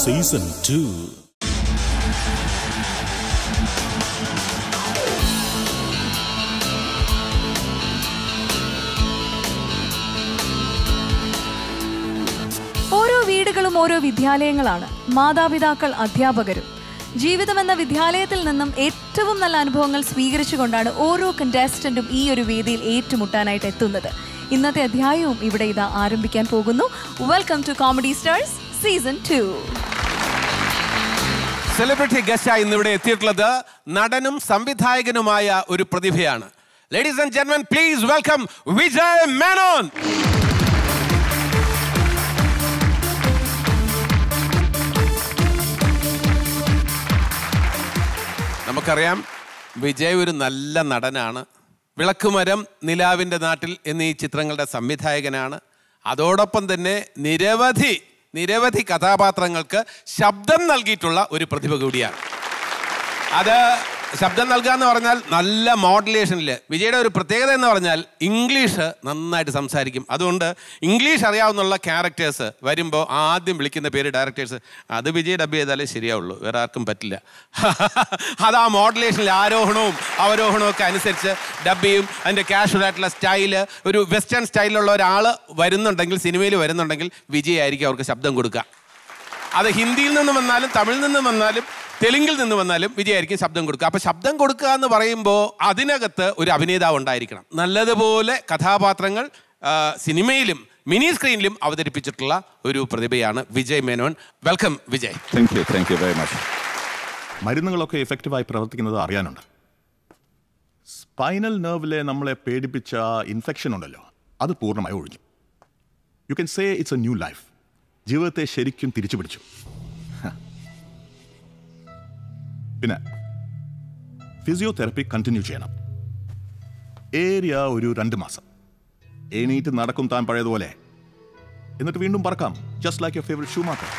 Season two ഓരോ വീടുകളും ഓരോ വിദ്യാലയങ്ങളാണ് മാതാപിതാക്കൾ അധ്യാപകരും ജീവിതമെന്ന വിദ്യാലയത്തിൽ നിന്നും ഏറ്റവും നല്ല അനുഭവങ്ങൾ സ്വീകരിച്ചുകൊണ്ടാണ് ഓരോ കണ്ടസ്റ്റന്റും ഈ ഒരു വേദിയിൽ ഏറ്റുമുട്ടാനായിട്ട് എത്തുന്നത് ഇന്നത്തെ അധ്യായവും ഇവിടെ ഇതാ ആരംഭിക്കാൻ പോകുന്നു welcome to comedy stars season two celebrity ഗസ്റ്റായി ഇന്ന് ഇവിടെ എത്തിയിട്ടുള്ളത് നടനും സംവിധായകനുമായ ഒരു പ്രതിഭയാണ് ലേഡീസ് ആൻഡ് ജെന്മൻ പ്ലീസ് വെൽക്കം വിജയ് മേനോൻ നമുക്കറിയാം വിജയ് ഒരു നല്ല നടനാണ് വിളക്കുമരം നിലാവിൻ്റെ നാട്ടിൽ എന്നീ ചിത്രങ്ങളുടെ സംവിധായകനാണ് അതോടൊപ്പം തന്നെ നിരവധി നിരവധി കഥാപാത്രങ്ങൾക്ക് ശബ്ദം നൽകിയിട്ടുള്ള ഒരു പ്രതിഭ കൂടിയാണ് അത് ശബ്ദം നൽകുക എന്ന് പറഞ്ഞാൽ നല്ല മോഡുലേഷനിൽ വിജയുടെ ഒരു പ്രത്യേകത എന്ന് പറഞ്ഞാൽ ഇംഗ്ലീഷ് നന്നായിട്ട് സംസാരിക്കും അതുകൊണ്ട് ഇംഗ്ലീഷ് അറിയാവുന്നുള്ള ക്യാരക്ടേഴ്സ് വരുമ്പോൾ ആദ്യം വിളിക്കുന്ന പേര് ഡയറക്ടേഴ്സ് അത് വിജയ് ഡബ് ചെയ്താലേ ശരിയാവുള്ളൂ വേറെ ആർക്കും പറ്റില്ല അത് ആ മോഡുലേഷനിൽ ആരോഹണവും അവരോഹണവും ഒക്കെ അനുസരിച്ച് ഡബ് ചെയ്യും അതിൻ്റെ കാഷ്വൽ ആയിട്ടുള്ള സ്റ്റൈല് ഒരു വെസ്റ്റേൺ സ്റ്റൈലിലുള്ള ഒരാൾ വരുന്നുണ്ടെങ്കിൽ സിനിമയിൽ വരുന്നുണ്ടെങ്കിൽ വിജയ് ആയിരിക്കും അവർക്ക് ശബ്ദം കൊടുക്കുക അത് ഹിന്ദിയിൽ നിന്ന് വന്നാലും തമിഴിൽ നിന്ന് വന്നാലും തെലുങ്കിൽ നിന്ന് വന്നാലും വിജയായിരിക്കും ശബ്ദം കൊടുക്കുക അപ്പൊ ശബ്ദം കൊടുക്കുക എന്ന് പറയുമ്പോൾ അതിനകത്ത് ഒരു അഭിനേതാവ് ഉണ്ടായിരിക്കണം നല്ലതുപോലെ കഥാപാത്രങ്ങൾ ആ, സിനിമയിലും മിനി സ്ക്രീനിലും അവതരിപ്പിച്ചിട്ടുള്ള ഒരു പ്രതിഭയാണ് Vijay Menon welcome Vijay thank you thank you very much മരുന്നുകളൊക്കെ എഫക്റ്റീവായി പ്രവർത്തിക്കുന്നത് അറിയാനുണ്ട് സ്പൈനൽ നെർവിലെ നമ്മളെ പേടിപ്പിച്ച ഇൻഫെക്ഷൻ ഉണ്ടല്ലോ അത് പൂർണ്ണമായി ഒഴിഞ്ഞു you can say it's a new life ജീവിതത്തെ ശരിക്കും തിരിച്ചു പിടിച്ചു ഹ. പിന്നെ ഫിസിയോതെറപ്പി കണ്ടിന്യൂ ചെയ്യണം ഏരിയ ഒരു രണ്ട് മാസം എണീറ്റ് നടക്കും താൻ പഴയതുപോലെ എന്നിട്ട് വീണ്ടും പറക്കാം just like your favourite shoe maker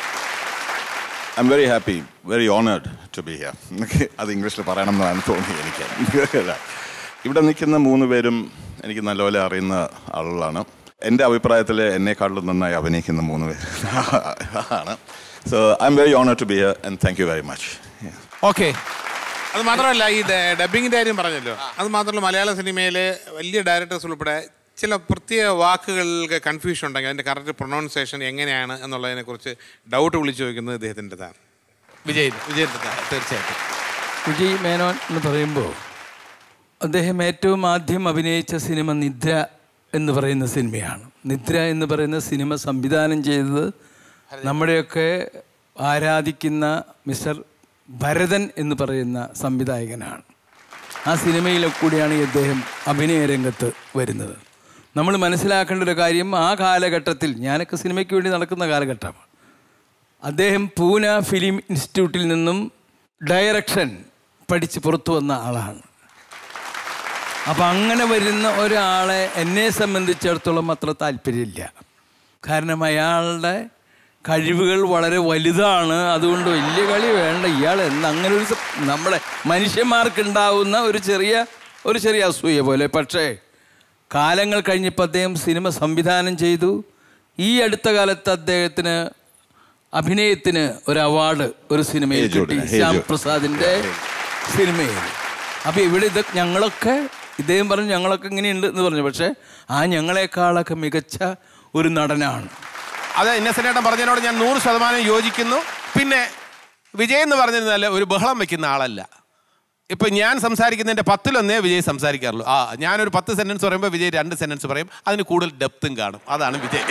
I'm very happy very honoured to be here അത് ഇംഗ്ലീഷിൽ പറയണം എന്നാണ് തോന്നി എനിക്ക് ഇവിടെ നിൽക്കുന്ന മൂന്ന് പേരും എനിക്ക് നല്ലപോലെ അറിയുന്ന ആളുകളാണ് എൻ്റെ അഭിപ്രായത്തിൽ എന്നെക്കാട്ടിലും നന്നായി അഭിനയിക്കുന്ന മൂന്ന് പേര് ആണ് so I'm very honoured to be here and thank you very much okay അത് മാത്രമല്ല ഈ ഡബിങ്ങിന്റെ കാര്യം പറഞ്ഞല്ലോ അത് മാത്രമല്ല മലയാള സിനിമയിലെ വലിയ ഡയറക്ടേഴ്സ് ഉൾപ്പെടെ ചില പ്രത്യേക വാക്കുകൾക്ക് കൺഫ്യൂഷൻ ഉണ്ടെങ്കിൽ അതിന്റെ കറക്റ്റ് പ്രൊണൗൺസിയേഷൻ എങ്ങനെയാണ് എന്നുള്ളതിനെ കുറിച്ച് ഡൗട്ട് വിളിച്ചു ചോദിക്കുന്നത് ഇദ്ദേഹത്തിൻ്റെതാണ് വിജയ് വിജയൻ്റെ തീർച്ചയായിട്ടും വിജയ് മേനോൻ എന്ന് പറയുമ്പോൾ അദ്ദേഹം ഏറ്റവും ആദ്യം അഭിനയിച്ച സിനിമ നിദ്ര എന്ന് പറയുന്ന സിനിമയാണ് നിദ്ര എന്ന് പറയുന്ന സിനിമ സംവിധാനം ചെയ്തത് നമ്മുടെയൊക്കെ ആരാധിക്കുന്ന മിസ്റ്റർ ഭരതൻ എന്ന് പറയുന്ന സംവിധായകനാണ് ആ സിനിമയിൽ കൂടിയാണ് ഈ അദ്ദേഹം അഭിനയ രംഗത്ത് വരുന്നത് നമ്മൾ മനസ്സിലാക്കേണ്ട ഒരു കാര്യം ആ കാലഘട്ടത്തിൽ ഞാനൊക്കെ സിനിമയ്ക്ക് വേണ്ടി നടക്കുന്ന കാലഘട്ടമാണ് അദ്ദേഹം പൂന ഫിലിം ഇൻസ്റ്റിറ്റ്യൂട്ടിൽ നിന്നും ഡയറക്ഷൻ പഠിച്ച് പുറത്തു വന്ന ആളാണ് അപ്പം അങ്ങനെ വരുന്ന ഒരാളെ എന്നെ സംബന്ധിച്ചിടത്തോളം അത്ര താല്പര്യമില്ല കാരണം അയാളുടെ കഴിവുകൾ വളരെ വലുതാണ് അതുകൊണ്ട് വലിയ കളി വേണ്ട ഇയാൾ എന്ന് അങ്ങനെ ഒരു സ- നമ്മുടെ മനുഷ്യന്മാർക്കുണ്ടാവുന്ന ഒരു ചെറിയ ഒരു ചെറിയ അസൂയ പോലെ പക്ഷേ കാലങ്ങൾ കഴിഞ്ഞപ്പോൾ അദ്ദേഹം സിനിമ സംവിധാനം ചെയ്തു ഈ അടുത്ത കാലത്ത് അദ്ദേഹത്തിന് അഭിനയത്തിന് ഒരു അവാർഡ് ഒരു സിനിമയിൽ ഹേ ജോഡിന്, കിട്ടി ഹേ ശ്യാം ജോ- പ്രസാദിൻ്റെ സിനിമയിൽ അപ്പോൾ ഇവിടെ ഇത് ഞങ്ങളൊക്കെ ഇദ്ദേഹം പറഞ്ഞു ഞങ്ങളൊക്കെ ഇങ്ങനെയുണ്ട് എന്ന് പറഞ്ഞു പക്ഷേ ആ ഞങ്ങളെക്കാളൊക്കെ മികച്ച ഒരു നടനാണ് അത് ഇന്നസെന്റേട്ടൻ പറഞ്ഞതിനോട് ഞാൻ നൂറ് ശതമാനം യോജിക്കുന്നു പിന്നെ വിജയ് എന്ന് പറഞ്ഞിരുന്നാൽ ഒരു ബഹളം വെക്കുന്ന ആളല്ല ഇപ്പൊ ഞാൻ സംസാരിക്കുന്നതിന്റെ പത്തിലൊന്നേ വിജയ് സംസാരിക്കാറുള്ളൂ ആ ഞാനൊരു പത്ത് സെന്റൻസ് പറയുമ്പോൾ വിജയ് രണ്ട് സെന്റൻസ് പറയും അതിന് കൂടുതൽ ഡെപ്തും കാണും അതാണ് വിജയ്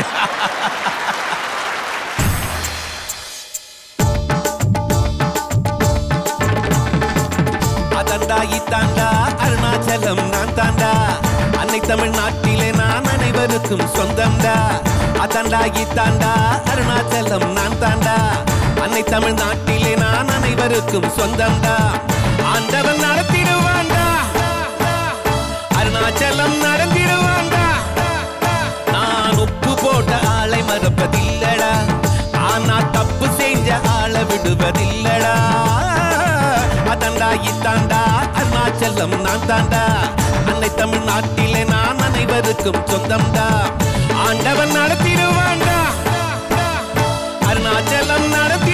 அதண்டா இத்தாண்டா அருணாச்சலம் நான் தாண்டா அன்னை தமிழ்நாட்டிலே நான் அனைவருக்கும் சொந்தம்டா அதண்டா இத்தாண்டா அருணாச்சலம் நான் தாண்டா அன்னை தமிழ்நாட்டிலே நான் அனைவருக்கும் சொந்தம்டா ஆண்டவன் நடத்திடுவாண்டா அருணாச்சலம் நடத்திடுவாண்டா நான் உப்பு போட்ட ஆளை மறப்பதில்லடா ஆனா தப்பு செஞ்ச ஆளை விடுவதில்லடா அதண்டா இத்தாண்டா அருணாச்சலம் நான் தாண்டா அன்னை தமிழ்நாட்டிலே நான் அனைவருக்கும் சொந்தம்டா ஆண்டவன் நடத்திடுவாண்டா அருணாச்சலம் நடத்தி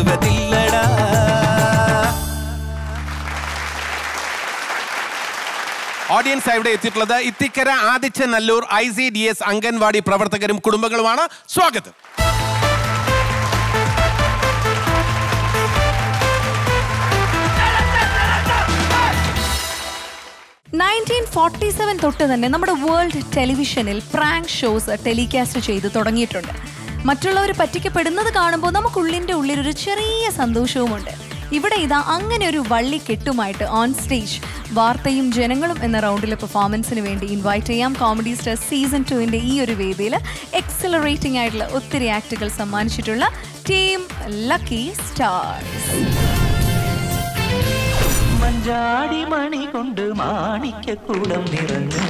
വിടുവതില്ലടാ ഓഡിയൻസ് ഇവിടെ എത്തിയിട്ടുള്ളത് Ithikkara Aditya Nallur I C D S anganwadi പ്രവർത്തകരും കുടുംബങ്ങളുമാണ് സ്വാഗതം നയൻറ്റീൻ ഫോർട്ടി സെവൻ തൊട്ട് തന്നെ നമ്മുടെ വേൾഡ് ടെലിവിഷനിൽ പ്രാങ്ക് ഷോസ് ടെലികാസ്റ്റ് ചെയ്ത് തുടങ്ങിയിട്ടുണ്ട് മറ്റുള്ളവർ പറ്റിക്കപ്പെടുന്നത് കാണുമ്പോൾ നമുക്കുള്ളിൻ്റെ ഉള്ളിലൊരു ചെറിയ സന്തോഷവുമുണ്ട് ഇവിടെ ഇതാ അങ്ങനെ ഒരു വള്ളിക്കെട്ടുമായിട്ട് ഓൺ സ്റ്റേജ് വാർത്തയും ജനങ്ങളും എന്ന റൗണ്ടിലെ പെർഫോമൻസിന് വേണ്ടി ഇൻവൈറ്റ് ചെയ്യാം കോമഡി സ്റ്റാർ സീസൺ ടുവിൻ്റെ ഈ ഒരു വേദിയിൽ എക്സലറേറ്റിംഗ് ആയിട്ടുള്ള ഒത്തിരി ആക്ടുകൾ സമ്മാനിച്ചിട്ടുള്ള ടീം ലക്കി സ്റ്റാർസ് മഞ്ചാടി മണി കൊണ്ട് മാണിക്കൂടം നിറഞ്ഞു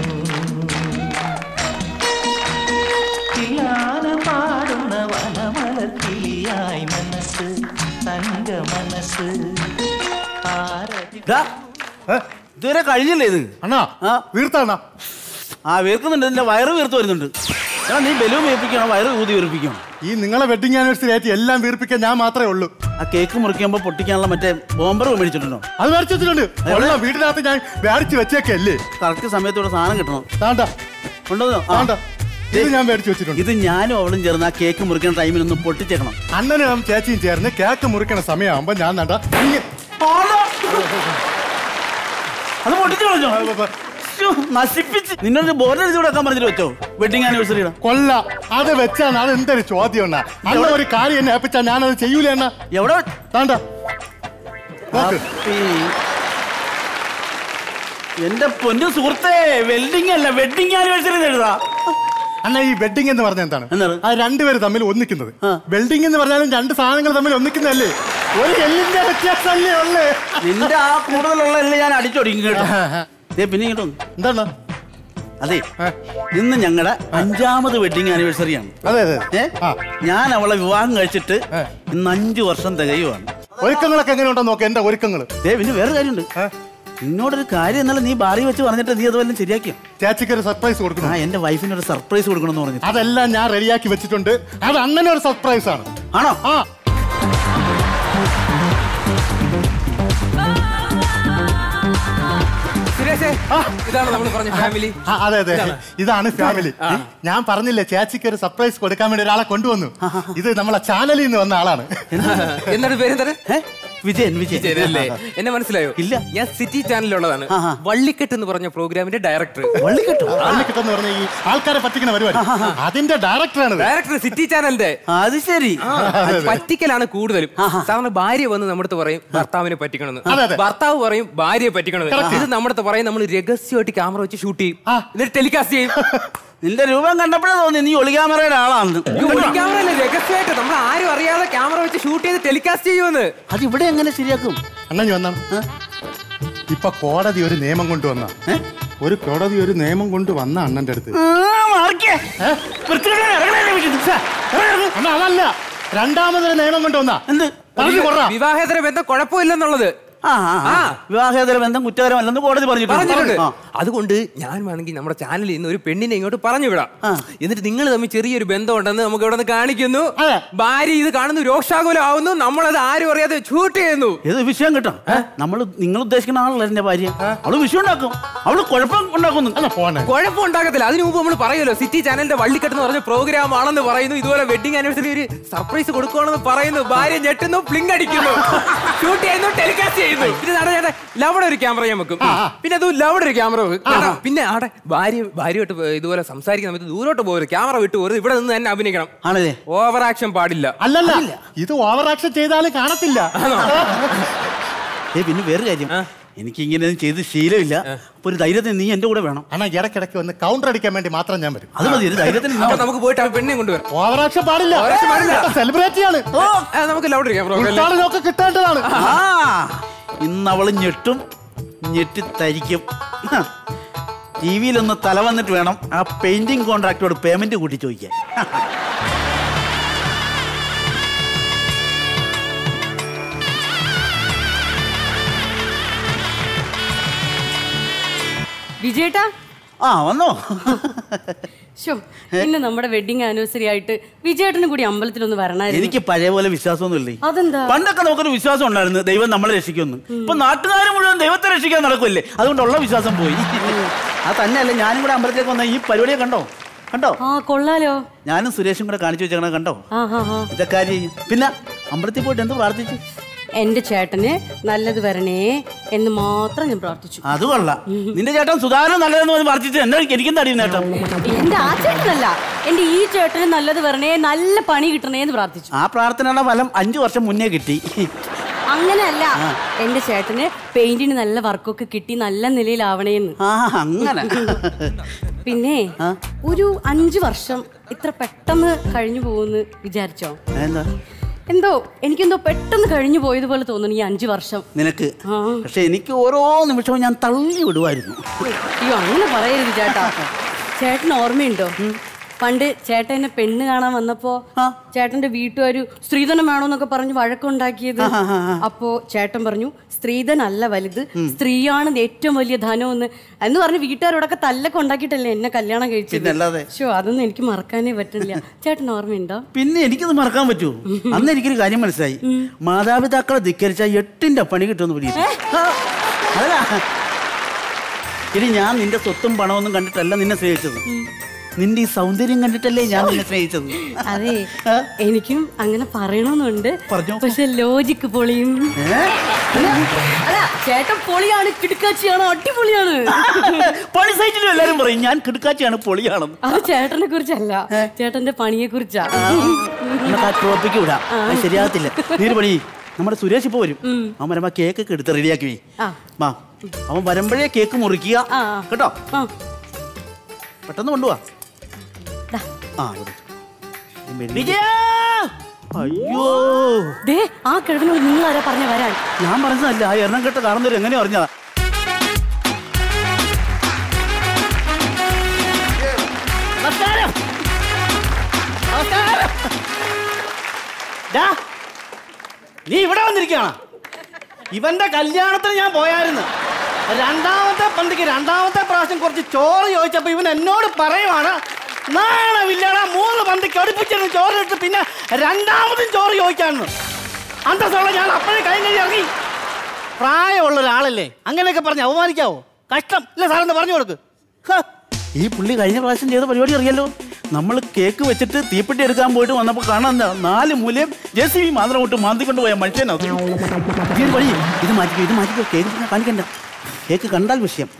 കിലാന പാടുന്ന വനമലർക്കിളിയായി മനസ്സ് തങ്ക മനസ്സ് ആരതി ദാ, ഏ, ഇതുവരെ കഴിഞ്ഞില്ലേ ഇത് അണ്ണാ ആ. വീർത്താണ ആ വീർക്കുന്നുണ്ട് നിന്റെ വയറ് വീർത്ത് വരുന്നുണ്ട് എടാ നീ ബലൂൺ വീർപ്പിക്കണോ വയറ് ഊതി വീർപ്പിക്കണോ ഈ നിങ്ങളെ വെഡിങ് ആനിവേഴ്സറി ആയിട്ട് എല്ലാം വീർപ്പിക്കാൻ ഞാൻ മാത്രമേ ഉള്ളൂ ആ കേക്ക് മുറിക്കുമ്പോൾ പൊട്ടിക്കാനുള്ള മറ്റേ ബോംബർ മേടിച്ചിട്ടുണ്ടോ അത് മേടിച്ചിട്ടുണ്ട് ഉള്ള വീടിനകത്ത് ഞാൻ മേടിച്ച് വെച്ചേക്കല്ലേ കറക്റ്റ് സമയത്തോടെ സാധനം കിട്ടണം താണ്ട കൊണ്ടുവന്നോ ആ. താണ്ട ഇത് ഞാൻ മേടിച്ച് വെച്ചിട്ടുണ്ട് ഇത് ഞാനും അവളും ചേർന്ന് ആ കേക്ക് മുറിക്കുന്ന ടൈമിൽ ഒന്ന് പൊട്ടിച്ചേക്കണം അണ്ണനും ചേച്ചിയും ചേർന്ന് കേക്ക് മുറിക്കണ സമയമാകുമ്പോ ഞാൻ നണ്ട അത് പൊട്ടിച്ചു കളഞ്ഞോ ശ്ശോ, നശിപ്പിച്ച് നിന്നോട് ബോർഡ് എഴുതി കൊടുക്കാൻ പറഞ്ഞിട്ട് വെച്ചോ വെഡിങ് ആനിവേഴ്സറിയുടെ കൊല്ല അത് വെച്ചാണ് അത് എന്തൊരു ചോദ്യം അണ്ണാ അണ്ണ ഒരു കാര്യം എന്നെ ഏൽപ്പിച്ചാ ഞാനത് ചെയ്യൂല അണ്ണ എവിടെ താണ്ട നോക്ക് അപ്പി. എന്റെ പൊന്നു സുഹൃത്തേ വെൽഡിംഗ് അല്ല വെഡിങ് ആനിവേഴ്സറി എഴുതാ അണ്ണ ഈ വെഡിങ് എന്ന് പറഞ്ഞ എന്താണ് എന്താണ്? ആ രണ്ടുപേര് തമ്മിൽ ഒന്നിക്കുന്നത് ആ. വെൽഡിംഗ് എന്ന് പറഞ്ഞാലും രണ്ട് സാധനങ്ങൾ തമ്മിൽ ഒന്നിക്കുന്നതല്ലേ ഒരു എല്ലിന്റെ വ്യത്യാസമല്ലേ ഉള്ളേ നിന്റെ ആ കൂടുതലുള്ള എല്ലാം ഞാൻ അടിച്ചോടിക്കും കേട്ടോ ദേ പിന്നെ ഇങ്ങോട്ട് വന്ന്. എന്താണ് അതെ ഇന്ന് ഞങ്ങളുടെ അഞ്ചാമത് വെഡിങ് ആനിവേഴ്സറിയാണ് അതെ അതെ ഏ ആ. ഞാൻ അവളെ വിവാഹം കഴിച്ചിട്ട് ഇന്ന് അഞ്ചു വർഷം തികയുവാണ് ഒരുക്കങ്ങളൊക്കെ എങ്ങനെ ഉണ്ടോ നോക്ക് എന്റെ ഒരുക്കങ്ങൾ ദേ പിന്നെ വേറെ കാര്യമുണ്ട് നിന്നോടൊരു കാര്യം എന്നല്ല നീ ബാറി വെച്ച് പറഞ്ഞിട്ട് നീ അതുവല്ലം ശരിയാക്കിയോ ചേച്ചിക്ക് ഒരു സർപ്രൈസ് ആ കൊടുക്കണം എന്റെ വൈഫിന് ഒരു സർപ്രൈസ് കൊടുക്കണമെന്ന് പറഞ്ഞിട്ട് അതെല്ലാം ഞാൻ റെഡിയാക്കി വെച്ചിട്ടുണ്ട് അത് അങ്ങനെ ഒരു സർപ്രൈസ് ആണ് ആണോ ആ സുരേഷേ ഇതാണ് നമ്മൾ പറഞ്ഞ ഫാമിലി ആ, അതെ അതെ ഇതാണ് ഫാമിലി ഞാൻ പറഞ്ഞില്ലേ ചേച്ചിക്ക് ഒരു സർപ്രൈസ് കൊടുക്കാൻ വേണ്ടി ഒരാളെ കൊണ്ടുവന്നു ഇത് നമ്മളെ ചാനലിൽ നിന്ന് വന്ന ആളാണ് എന്നിട്ട് പേരെന്താണ് ഏ? വിജയൻ വിജയൻ അല്ലേ എന്നെ മനസ്സിലായോ ഇല്ല. ഞാൻ സിറ്റി ചാനലിലുള്ളതാണ് ആഹാ. വള്ളിക്കെട്ട് എന്ന് പറഞ്ഞ പ്രോഗ്രാമിന്റെ ഡയറക്ടർ വള്ളിക്കെട്ടോ കിട്ടുന്ന പറഞ്ഞ ഈ ആൾക്കാരെ പറ്റിക്കുന്ന പരിപാടി അതിന്റെ ഡയറക്ടറാണ് ഡയറക്ടർ സിറ്റി ചാനലിന്റെ അത് ശരി ആ, പറ്റിക്കലാണ് കൂടുതലും സാധാരണ ഭാര്യ വന്ന് നമ്മുടെ അടുത്ത് പറയും ഭർത്താവിനെ പറ്റിക്കണമെന്ന് അതെ, അതെ. ഭർത്താവ് പറയും ഭാര്യയെ പറ്റിക്കണമെന്ന് ഇത് നമ്മുടെ അടുത്ത് പറയും നമ്മൾ രഹസ്യമായിട്ട് ക്യാമറ വെച്ച് ഷൂട്ട് ചെയ്യും എന്നിട്ട് ടെലികാസ്റ്റ് ചെയ്യും നിന്റെ രൂപം കണ്ടപ്പോഴേ തോന്നി നീ ഒളി ക്യാമറയുടെ ആളാണ് ക്യാമറ രഹസ്യമായിട്ട് നമ്മൾ ആരും അറിയാതെ ക്യാമറ വെച്ച് ഷൂട്ട് ചെയ്ത് ടെലികാസ്റ്റ് ചെയ്യുമെന്ന് അത് ഇവിടെ എങ്ങനെ ശരിയാക്കും അണ്ണൻ വന്നാണ് ഇപ്പൊ കോടതി ഒരു നിയമം കൊണ്ടുവന്ന ഏ? ഒരു കോടതി ഒരു നിയമം കൊണ്ട് വന്ന അണ്ണന്റെ അടുത്ത് ആ, മാറിക്കേ. വൃത്തികെട്ടവനെ, ഇറങ്ങണേ എന്നെ വീട്ടിൽ. ഛെ, ഇറങ്ങ്, ഇറങ്ങ്. അണ്ണ അതല്ല രണ്ടാമതൊരു നിയമം കൊണ്ടുവന്ന എന്ത് പറഞ്ഞു കൊറ വിവാഹേതര ബന്ധം കുഴപ്പമില്ലെന്നുള്ളത് ആ ആ, ആ. വിവാഹേതര ബന്ധം കുറ്റകരമല്ലെന്ന് കോടതി പറഞ്ഞിട്ടുണ്ട് പറഞ്ഞിട്ടുണ്ട് ആ. അതുകൊണ്ട് ഞാൻ വേണമെങ്കിൽ നമ്മുടെ ചാനലിൽ നിന്ന് ഒരു പെണ്ണിനെ ഇങ്ങോട്ട് പറഞ്ഞു വിടാം ആ. എന്നിട്ട് നിങ്ങൾ തമ്മിൽ ചെറിയൊരു ബന്ധം ഉണ്ടെന്ന് നമുക്ക് ഇവിടെ നിന്ന് കാണിക്കുന്നു അതെ. ഭാര്യ ഇത് കാണുന്നു രോഷാകുലമാവുന്നു നമ്മളത് ആരും അറിയാതെ ഷൂട്ട് ചെയ്യുന്നു ഏത് വിഷയം കിട്ടും നമ്മൾ നിങ്ങൾ ഉദ്ദേശിക്കുന്ന ആളല്ല എന്റെ ഭാര്യ അവള് വിഷയം ഉണ്ടാക്കും അവള് കുഴപ്പം ഉണ്ടാക്കുന്നു അല്ല പോണേ കുഴപ്പം ഉണ്ടാക്കത്തില്ല അതിനു മുമ്പ് നമ്മൾ പറയുമല്ലോ സിറ്റി ചാനലിന്റെ വള്ളിക്കെട്ട് എന്ന് പറഞ്ഞ പ്രോഗ്രാം ആണെന്ന് പറയുന്നു ഇതുപോലെ വെഡിങ് ആനിവേഴ്സറി ഒരു സർപ്രൈസ് കൊടുക്കുകയാണെന്ന് പറയുന്നു ഭാര്യ ഞെട്ടുന്നു പ്ലിങ് അടിക്കുന്നു ഷൂട്ട് ചെയ്യുന്നു ടെലികാസ്റ്റ് ചെയ്യുന്നു പിന്നെ നട ചേട്ടാ ലവിടെ ഒരു ക്യാമറ ഞാൻ വെക്കും പിന്നെ അത് ലവിടെ ഒരു ക്യാമറ വെക്കും കേട്ടോ? പിന്നെ അവിടെ ഭാര്യ ഭാര്യയായിട്ട് ഇതുപോലെ സംസാരിക്കുന്ന സമയത്ത് ദൂരോട്ട് പോകരുത് ക്യാമറ വിട്ടു പോകരുത് ഇവിടെ നിന്ന് തന്നെ അഭിനയിക്കണം ആണല്ലേ ഓവർ ആക്ഷൻ പാടില്ല അല്ലല്ല ഇത് ഓവർ ആക്ഷൻ ചെയ്താലും കാണത്തില്ല ഏ പിന്നെ വേറെ കാര്യം എനിക്ക് ഇങ്ങനെ ചെയ്ത് ശീലമില്ല അപ്പൊ ഒരു ധൈര്യത്തിന് നീ എന്റെ കൂടെ വേണം അണ്ണാ ഇടയ്ക്കിടയ്ക്ക് വന്ന് കൗണ്ടർ അടിക്കാൻ വേണ്ടി മാത്രം ഞാൻ വരും അത് മതി ഒരു ധൈര്യത്തിന് നീ അപ്പൊ വരണം. നമുക്ക് പോയിട്ട് ആ പെണ്ണെ കൊണ്ടുവരാം ഓവർ ആക്ഷൻ പാടില്ല Over action പാടില്ല. സെലിബ്രേറ്റ് ആണ് ആ, നമുക്ക് ലവിടെ ക്യാമറ ഉൾക്കാളിനൊക്കെ കിട്ടേണ്ടതാണ് ആ ഇന്ന് അവള് ഞെട്ടും ഞെട്ടി തരിക്കും ടി വിയിലൊന്ന് തല വന്നിട്ട് വേണം ആ പെയിന്റിംഗ് കോൺട്രാക്ടോട് പേയ്മെന്റ് കൂട്ടി ചോദിക്കാൻ വിജയേട്ടാ ആ വന്നോ ശോ ഇന്ന് നമ്മുടെ വെഡിങ് ആനിവേഴ്സറി ആയിട്ട് വിജയേട്ടനും കൂടി അമ്പലത്തിലൊന്ന് വരണായിരുന്നു എനിക്ക് പഴയ പോലെ വിശ്വാസമൊന്നുമില്ലേ അതെന്താ പണ്ടൊക്കെ നമുക്കൊരു വിശ്വാസം ഉണ്ടായിരുന്നു ദൈവം നമ്മളെ രക്ഷിക്കുമെന്ന് ഇപ്പൊ നാട്ടുകാർ മുഴുവൻ ദൈവത്തെ രക്ഷിക്കാൻ നടക്കുമല്ലേ അതുകൊണ്ടുള്ള വിശ്വാസം പോയി അത് തന്നെയല്ല ഞാനും കൂടെ അമ്പലത്തിലേക്ക് വന്ന ഈ പരിപാടിയെ കണ്ടോ കണ്ടോ ആ കൊള്ളാലോ ഞാനും സുരേഷും കൂടെ കാണിച്ചു വെച്ചേക്കണ കണ്ടോ ആ ഹാ ഹാ ഇതൊക്കെ ആര് ചെയ്യും പിന്നെ അമ്പലത്തിൽ പോയിട്ട് എന്ത് പ്രാർത്ഥിച്ചു എന്റെ ചേട്ടന് നല്ലത് വരണേ എന്ന് മാത്രം ഞാൻ പ്രാർത്ഥിച്ചു അത് കൊള്ളാം നിന്റെ ചേട്ടൻ സുധാകരൻ നല്ലതെന്ന് പറഞ്ഞ് പ്രാർത്ഥിച്ചു എന്നെ എനിക്കും തടി നേട്ടം എന്റെ ആ ചേട്ടനല്ല എന്റെ ഈ ചേട്ടന് നല്ലത് വരണേ നല്ല പണി കിട്ടണേ എന്ന് പ്രാർത്ഥിച്ചു ആ പ്രാർത്ഥനയുടെ ഫലം അഞ്ചു വർഷം മുന്നേ കിട്ടി അങ്ങനെയല്ല എന്റെ ചേട്ടന് പെയിന്റിന് നല്ല വർക്കൊക്കെ കിട്ടി നല്ല നിലയിലാവണേന്ന് ആ അങ്ങനെ പിന്നെ ഒരു അഞ്ചു വർഷം ഇത്ര പെട്ടെന്ന് കഴിഞ്ഞു പോകുമെന്ന് വിചാരിച്ചോ എന്താ എന്തോ എനിക്കെന്തോ പെട്ടെന്ന് കഴിഞ്ഞു പോയതുപോലെ തോന്നുന്നു ഈ അഞ്ചു വർഷം നിനക്ക് പക്ഷെ എനിക്ക് ഓരോ നിമിഷവും ഞാൻ തള്ളി വിടുമായിരുന്നു അയ്യോ അങ്ങനെ പറയരുത് ചേട്ടാ ചേട്ടന് ഓർമ്മയുണ്ടോ പണ്ട് ചേട്ടൻ എന്നെ പെണ്ണ് കാണാൻ വന്നപ്പോ ചേട്ടന്റെ വീട്ടുകാര് സ്ത്രീധനം വേണോന്നൊക്കെ പറഞ്ഞ് വഴക്കുണ്ടാക്കിയത് അപ്പോ ചേട്ടൻ പറഞ്ഞു സ്ത്രീധനം അല്ല വലുത് സ്ത്രീയാണ് ഏറ്റവും വലിയ ധനം എന്ന് എന്ന് പറഞ്ഞ് വീട്ടുകാരോടൊക്കെ തല്ലൊക്കെ ഉണ്ടാക്കിയിട്ടല്ലേ എന്നെ കല്യാണം കഴിച്ചത് പിന്നല്ലാതെ. ഷോ അതൊന്നും എനിക്ക് മറക്കാനേ പറ്റില്ല ചേട്ടൻ ഓർമ്മയുണ്ടോ പിന്നെ എനിക്കത് മറക്കാൻ പറ്റൂ അന്ന് എനിക്കൊരു കാര്യം മനസ്സിലായി മാതാപിതാക്കളെ ധിക്കരിച്ച എട്ടിന്റെ പണി കിട്ടുമെന്ന് പിടിച്ചു അതല്ല ഇനി ഞാൻ നിന്റെ സ്വത്തും പണമൊന്നും കണ്ടിട്ടല്ല നിന്നെ സ്നേഹിച്ചത് നിന്റെ ഈ സൗന്ദര്യം കണ്ടിട്ടല്ലേ ഞാൻ നിന്നെ സ്നേഹിച്ചത് അതെ എനിക്കും അങ്ങനെ പറയണമെന്നുണ്ട് പക്ഷെ ലോജിക്ക് പൊളിയും അല്ല ചേട്ടൻ പൊളിയാണ് കിടുക്കാച്ചിയാണ് അടിപൊളിയാണ് പണി സൈറ്റിലും എല്ലാരും പറയും ഞാൻ കിടക്കാച്ചിയാണ് പൊളിയാണെന്ന് അത് ചേട്ടനെ കുറിച്ചല്ല ചേട്ടന്റെ പണിയെ കുറിച്ചാ നമുക്ക് ആ ടോപ്പിക്ക് വിടാം അത് ശരിയാകത്തില്ല നീ ഒരു പണി ചെയ്യ്. നമ്മുടെ സുരേഷ് ഇപ്പൊ വരും അവൻ വരുമ്പോ കേക്ക് ഒക്കെ എടുത്ത് റെഡിയാക്കി വേ വാ അവൻ വരുമ്പോഴേ കേക്ക് മുറിക്കുക കേട്ടോ പെട്ടെന്ന് കൊണ്ടുപോവാ ആ ഇവിടെ. വിജയ! അയ്യോ ദേ ആ കിഴവിനോട് നിങ്ങൾ ആരാ പറഞ്ഞ വരാൻ ഞാൻ പറഞ്ഞതല്ല ആ എണ്ണം കെട്ട കാണുന്നവർ എങ്ങനെ അറിഞ്ഞതാ നമസ്കാരം നമസ്കാരം ഡാ, നീ ഇവിടെ വന്നിരിക്കുകയാണ് ഇവന്റെ കല്യാണത്തിന് ഞാൻ പോയായിരുന്നു രണ്ടാമത്തെ പന്തിക്ക് രണ്ടാമത്തെ പ്രാവശ്യം കുറച്ച് ചോറ് ചോദിച്ചപ്പോ ഇവൻ എന്നോട് പറയുവാണ് നാണമില്ലടാ മൂന്ന് പന്തിക്ക് അടുപ്പിച്ചിരുന്ന് ചോറ് ഇട്ട് പിന്നെ രണ്ടാമതും ചോറ് ചോദിക്കാന്ന് അന്തസ്സുള്ള ഞാൻ അപ്പോഴേ കൈ കൈ ഇറങ്ങി പ്രായമുള്ള ഒരാളല്ലേ അങ്ങനെയൊക്കെ പറഞ്ഞ് അവമാനിക്കാവോ കഷ്ടം ഇല്ല സാറെന്ന് പറഞ്ഞു കൊടുക്ക് ഹ, ഈ പുള്ളി കഴിഞ്ഞ പ്രാവശ്യം ചെയ്ത പരിപാടി അറിയാലോ നമ്മൾ കേക്ക് വെച്ചിട്ട് തീപ്പെട്ടി എടുക്കാൻ പോയിട്ട് വന്നപ്പോൾ കാണാൻ എന്താ നാല് മൂലയും ജെ സി ബി മാത്രം വിട്ട് മാന്തിക്കൊണ്ട് പോയ മനുഷ്യനത് ഇത് വഴി ഇത് മാറ്റിക്കോ ഇത് മാറ്റിക്കോ കേക്ക് പിന്നെ കാണിക്കണ്ട കേക്ക് കണ്ടാൽ വിഷയം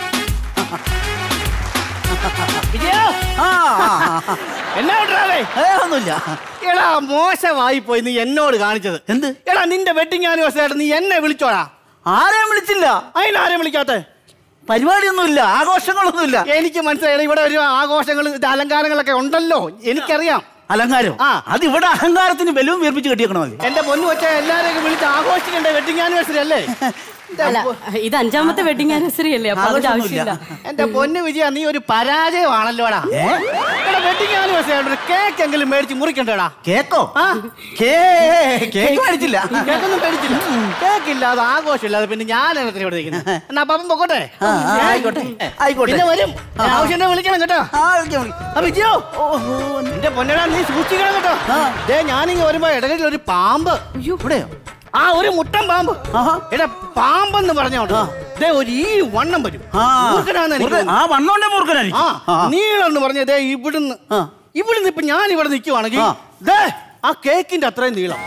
എന്നാ വിട്ടേ ഒന്നുമില്ല എടാ മോശമായി പോയി നീ എന്നോട് കാണിച്ചത് എന്ത് എടാ നിന്റെ വെഡിങ് ആനിവേഴ്സറി ആയിട്ട് നീ എന്നെ വിളിച്ചോടാ ആരെയും വിളിച്ചില്ല അതിനാരെയും വിളിക്കാത്തെ പരിപാടിയൊന്നുമില്ല ആഘോഷങ്ങളൊന്നുമില്ല എനിക്ക് മനസ്സിലായി ഇവിടെ ഒരു ആഘോഷങ്ങൾ ഇത് അലങ്കാരങ്ങളൊക്കെ ഉണ്ടല്ലോ എനിക്കറിയാം അലങ്കാരം ആ. അത് ഇവിടെ അഹങ്കാരത്തിന് ബലവും വീർപ്പിച്ച് കെട്ടിയേക്കണമല്ലേ എന്റെ പൊന്നു വെച്ച എല്ലാരെയും വിളിച്ച് ആഘോഷിക്കണ്ടേ വെഡിങ് ആനിവേഴ്സറി അല്ലേ അല്ല ഇത് അഞ്ചാമത്തെ വെഡിങ് ആനിവേഴ്സറി അല്ലേ അപ്പൊ അതിന്റെ ആവശ്യമില്ല എന്റെ പൊന്നു വിജയ നീ ഒരു പരാജയമാണല്ലോടാ വെഡിങ് ആനിവേഴ്സറി ആയിട്ട് ഒരു കേക്ക് എങ്കിലും മേടിച്ച് മുറിക്കണ്ടേടാ കേക്കോ കേക്ക് മേടിച്ചില്ല കേക്കൊന്നും മേടിച്ചില്ല കേക്ക് ഇല്ലാതെ ആഘോഷമില്ലാതെ പിന്നെ ഞാൻ എന്നെ ഇവിടെ നിൽക്കുന്നത് എന്നാ അപ്പം പൊക്കോട്ടെ ആ, ആ, ആയിക്കോട്ടെ, ആയിക്കോട്ടെ. പിന്നെ വരും ഞാൻ ആവശ്യം വിളിക്കണം കേട്ടോ ആ, വിളിക്കാം, വിളിക്കാം. ആ, വിജയോ എന്റെ പൊന്നടാ നീ സൂക്ഷിക്കണം കേട്ടോ ദേ ഞാനിങ്ങ് വരുമ്പോ ഇടകളിൽ ഒരു പാമ്പ് ഇവിടെയോ ആ ഒരു മുട്ടൻ പാമ്പ് എടാ പാമ്പെന്ന് പറഞ്ഞോട്ടോ ദേ ഒരു ഈ വണ്ണം വരും ആ, മൂർഖനാന്ന് എനിക്ക് മൂർഖൻ. ആ വണ്ണോന്റെ മൂർഖനായിരിക്കും. ആ, ആ. നീളം എന്ന് പറഞ്ഞ ദേ ഇവിടുന്ന് ഇവിടുന്ന് ഇപ്പൊ ഞാൻ ഇവിടെ നിൽക്കുവാണെങ്കിൽ ദേ ആ കേക്കിന്റെ അത്രയും നീളം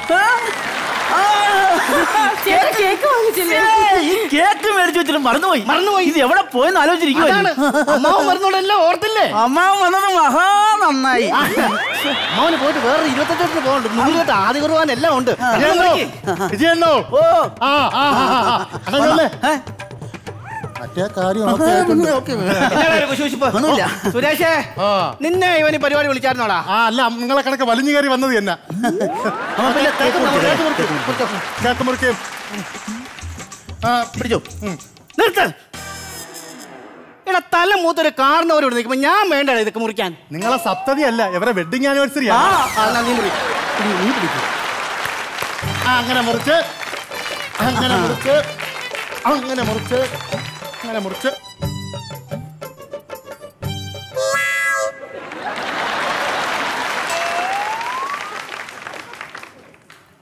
ചേട്ടൻ കേക്ക് വാങ്ങിച്ചില്ലേ ഈ കേക്ക് മേടിച്ചു വെച്ചിട്ട് മറന്നുപോയി മറന്നുപോയി. ഇത് എവിടെ പോയെന്ന് അതാണ് ആലോചിച്ചിരിക്കുവായിരുന്നു അമ്മാവൻ വരുന്നോടെല്ലാം ഓർത്തില്ലേ അമ്മാവൻ വന്നത് മഹാ നന്നായി അമ്മാവന് പോയിട്ട് വേറെ ഇരുപത്തെട്ട് പോകണ്ട് മുന്നിലോട്ട് ആദ്യ കുർബാന എല്ലാം ഉണ്ട് വിജയണ്ണോ ഓ ആ ആ ആ, ആ, ആ. അതാ വന്നേ. മറ്റേ കാര്യം ഒക്കെ ആയിട്ടുണ്ട്. എന്നാടാ ഒരു കുശുകുശുപ്പ്? ഒന്നുമില്ല. ഓ, സുരേഷേ നിന്നെ ഇവന് പരിപാടി വിളിച്ചായിരുന്നോടാ ആ അല്ല നിങ്ങളെ കണക്ക് വലിഞ്ഞു കയറി വന്നത് തന്നെ അപ്പൊ പിന്നെ കേക്ക് മുറിച്ച് കേക്ക് മുറിക്കും ആ പിടിച്ചോ നിർത്ത് എടാ തല മൂത്തൊരു കാരണവർ ഇവിടെ നിൽക്കുമ്പോ ഞാൻ വേണ്ടടാ ഇതൊക്കെ മുറിക്കാൻ നിങ്ങളെ സപ്തതി അല്ല ഇവരെ വെഡിങ് ആനിവേഴ്സറി ആ ആ, എന്നാ നീ മുറി നീ പിടിക്കും ആ അങ്ങനെ മുറിച്ച് അങ്ങനെ മുറിച്ച് അങ്ങനെ മുറിച്ച് അങ്ങനെ മുറിച്ച്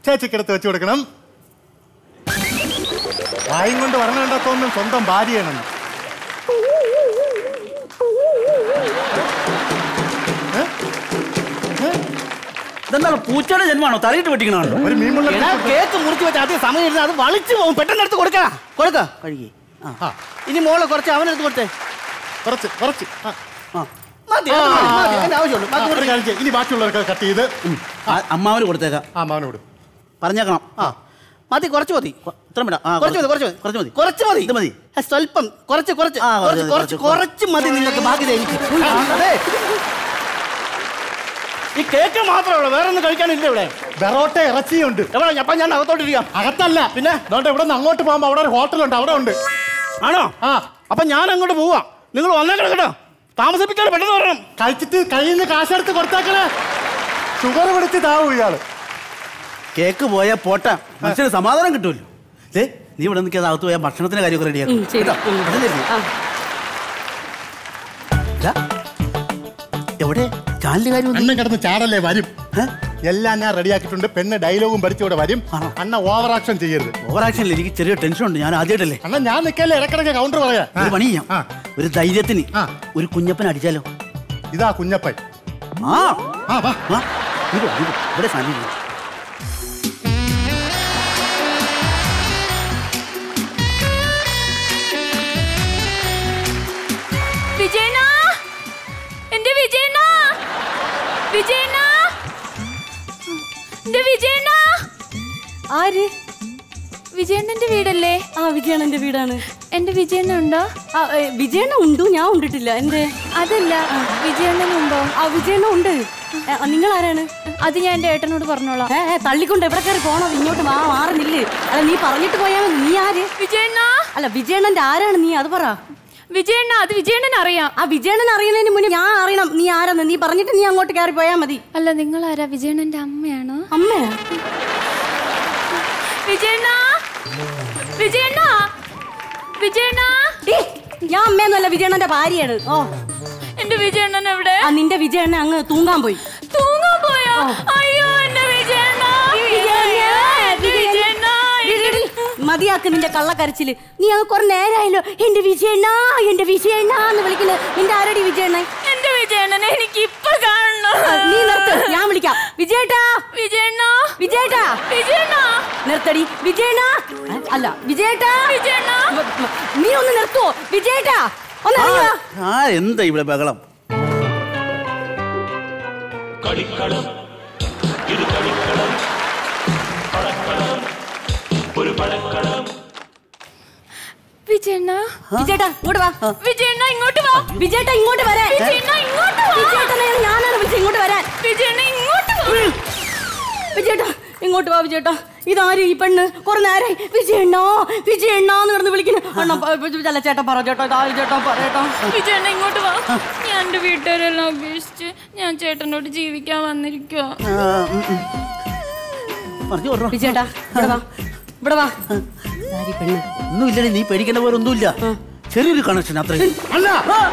ചേച്ചിക്ക് എടുത്ത് വെച്ച് കൊടുക്കണം വായും കൊണ്ട് വരണം കണ്ടത്തോന്നും സ്വന്തം ഭാര്യയാണെന്ന് ഇതെന്താണ് പൂച്ചയുടെ ജന്മാണോ തലയിട്ട് വെട്ടിക്കണോ ഒരു മീമുള്ള എടാ, കേക്ക് മുറിച്ച് വെച്ച് ആദ്യം സമയം ഇരുന്ന് അത് വളിച്ചു പോകും പെട്ടെന്ന് എടുത്ത് കൊടുക്ക കൊടുക്ക കഴുകി ആ ഇനി മോളെ കുറച്ച് അവനെടുത്ത് കൊടുത്തേ കുറച്ച് കുറച്ച് ആ. ആ മതി അത് മതി, മതി. അതിന്റെ ആവശ്യമുള്ളൂ ബാക്കി ഒരു കൊടുക്ക്. കാര്യം ചെയ്യ്. ഇനി ബാക്കിയുള്ളവർക്ക് കട്ട് ചെയ്ത് അമ്മാവന് കൊടുത്തേക്കാം ആ മാവനോട് പറഞ്ഞേക്കണം ആ മതി കുറച്ച് മതി ഇത്ര വേണ്ട ആ, കുറച്ച് മതി കുറച്ച് മതി കുറച്ച് മതി കുറച്ച് മതി ഇത് മതി ആ, സ്വല്പം കുറച്ച് കുറച്ച് ആ, കുറച്ച് കുറച്ച്, കുറച്ച് കുറച്ച് മതി നിങ്ങൾക്ക് ബാക്കി ദേ എനിക്ക് ആ. അതെ ഈ കേക്ക് മാത്രമേ ഉള്ളൂ വേറെ ഒന്നും കഴിക്കാനില്ല ഇവിടെ ബെറോട്ട ഇറച്ചിയുണ്ട് എവിടെ അപ്പൊ ഞാൻ അകത്തോട്ടിരിക്കാം അകത്തല്ല പിന്നെ അതുകൊണ്ട് ഇവിടെ നിന്ന് അങ്ങോട്ട് പോകുമ്പോ അവിടെ ഒരു ഹോട്ടലുണ്ട് അവിടെ ഉണ്ട് ആണോ ആ അപ്പൊ ഞാൻ അങ്ങോട്ട് പോവാം നിങ്ങൾ വന്നേക്കണം കേട്ടോ താമസിപ്പിക്കാതെ പെട്ടെന്ന് വരണം കഴിച്ചിട്ട് കയ്യിൽ നിന്ന് കാശെടുത്ത് കൊടുത്തേക്കണേ ഷുഗർ പിടിച്ച് താവും ഇയാള് കേക്ക് പോയാ പോട്ടെ മനുഷ്യന് സമാധാനം കിട്ടുമല്ലോ ദേ നീ ഇവിടെ നിൽക്കാതെ അകത്ത് പോയാൽ ഭക്ഷണത്തിന്റെ കാര്യമൊക്കെ ഉം, റെഡിയാക്കും ശരി. കേട്ടോ? ഉം. അതല്ലേ ഇത്? ആ. ഇതാ. എവിടെ ചാനലിന്റെ കാര്യം അണ്ണൻ കിടന്ന് ചാടല്ലേ വരും എല്ലാം ഞാൻ റെഡിയാക്കിയിട്ടുണ്ട് പെണ്ണ് ഡയലോഗും പഠിച്ചോടെ വരും അണ്ണ ഓവർ ആക്ഷൻ ചെയ്യരുത് ഓവർ ആക്ഷനിൽ എനിക്ക് ചെറിയ ടെൻഷൻ ഉണ്ട് ഞാൻ ആദ്യമായിട്ടല്ലേ അണ്ണ ഞാൻ നിൽക്കല്ലേ ഇടക്കിടക്ക് കൗണ്ടർ പറയാ ഒരു പണി ചെയ്യാം ഒരു ധൈര്യത്തിന് ഒരു കുഞ്ഞപ്പൻ അടിച്ചാലോ ഇതാ കുഞ്ഞപ്പൻ ആ ആ വാ ആ, ഇത് വാ, ഇത് വാ. ഇവിടെ സാധനം ഇല്ല. വിജയണ്ണ എന്റെ വിജയണ്ണ വിജയണ്ണ എന്റെ വിജയണ്ണ ആര് വിജയണ്ണന്റെ വീടല്ലേ ആ വിജയണ്ണന്റെ വീടാണ് എന്റെ വിജയണ്ണ ഉണ്ടോ ആ ഏ, വിജയണ്ണ ഉണ്ടു ഞാൻ ഉണ്ടിട്ടില്ല എന്റെ അതല്ല വിജയണ്ണനുണ്ടോ ആ വിജയണ്ണ ഉണ്ട് ഏ, ആ, നിങ്ങൾ ആരാണ് അത് ഞാൻ എന്റെ ഏട്ടനോട് പറഞ്ഞോളാം ഏ ഏ, തള്ളിക്കൊണ്ട് എവിടെ കയറി പോണോ ഇങ്ങോട്ട് വാ മാറുന്നില്ലേ അല്ല നീ പറഞ്ഞിട്ട് പോയാ മതി നീ ആര് വിജയണ്ണ അല്ല വിജയണ്ണന്റെ ആരാണ് നീ അത് പറ വിജയണ്ണ അത് വിജയണ്ണൻ അറിയാം ആ വിജയണ്ണൻ അറിയുന്നതിന് മുന്നേ ഞാൻ അറിയണം നീ ആരാന്ന് നീ പറഞ്ഞിട്ട് നീ അങ്ങോട്ട് കയറി പോയാ മതി അല്ല നിങ്ങൾ ആരാ വിജയണ്ണന്റെ അമ്മയാണോ അമ്മയാ വിജയണ്ണ വിജയണ്ണ വിജയണ്ണ ഏ, ഞാൻ അമ്മയൊന്നുമല്ല വിജയണ്ണന്റെ ഭാര്യയാണ് ഓ എന്റെ വിജയണ്ണൻ എവിടെ ആ നിന്റെ വിജയണ്ണ അങ്ങ് തൂങ്ങാൻ പോയി തൂങ്ങാൻ പോയോ അയ്യോ എന്റെ വിജയണ്ണ എന്റെ വിജയണ്ണ എടി, മതിയാക്ക് നിന്റെ കള്ളക്കരച്ചില് നീ അങ്ങ് കുറെ നേരമായല്ലോ എന്റെ വിജയണ്ണ എന്റെ വിജയണ്ണ എന്ന് വിളിക്കുന്നത് നിന്റെ ആരടി വിജയണ്ണ എന്റെ വിജയണ്ണനെ എനിക്ക് ഇപ്പൊ കാണണം നീ നിർത്ത് ഞാൻ വിളിക്കാം വിജയേട്ടാ വിജയണ്ണ വിജയേട്ടാ വിജയണ്ണ നിർത്തടി വിജയണ്ണ ഏ, അല്ല വിജയേട്ടാ വിജയണ്ണ മ- മ- നീ ഒന്ന് നിർത്തുവോ വിജയേട്ടാ ഒന്ന് ഇറങ്ങി വാ. ആ എന്താ ഇവിടെ ബഹളം വിജയണ്ണ വിജയേട്ടാ ഇങ്ങോട്ട് വാ വിജയണ്ണ ഇങ്ങോട്ട് വാ വിജയേട്ടാ ഇങ്ങോട്ട് വരാൻ വിജയണ്ണ ഇങ്ങോട്ട് വാ വിജയേട്ടനെ ഞാനാണ് വിളിച്ചത് ഇങ്ങോട്ട് വരാൻ വിജയണ്ണ ഇങ്ങോട്ട് വാ വിജയേട്ടാ ഇങ്ങോട്ട് വാ വിജയേട്ടാ ഇതാരും ഈ പെണ്ണ് കുറെ നേരം വിജയണ്ണോ വിജയണ്ണാന്ന് കിടന്ന് വിളിക്കുന്നു അണ്ണ അല്ല ചേട്ടാ പറ ചേട്ടാ ഇതാ ചേട്ടാ പറയട്ടോ വിജയണ്ണ ഇങ്ങോട്ട് വാ ഞാൻ എന്റെ വീട്ടുകാരെല്ലാം ഉപേക്ഷിച്ച് ഞാൻ ചേട്ടനോട് ജീവിക്കാൻ വന്നിരിക്കുക ആ, ഉം, ഉം. പറഞ്ഞു പറഞ്ഞോ വിജയേട്ടാ ഇവിടെ വാ ഇവിടെ വാ ഇതാരീ പെണ്ണ് ഒന്നുമില്ലടി നീ പേടിക്കേണ്ട പോലെ ഒന്നുമില്ല ചെറിയൊരു കണക്ഷൻ അത്രയും അല്ല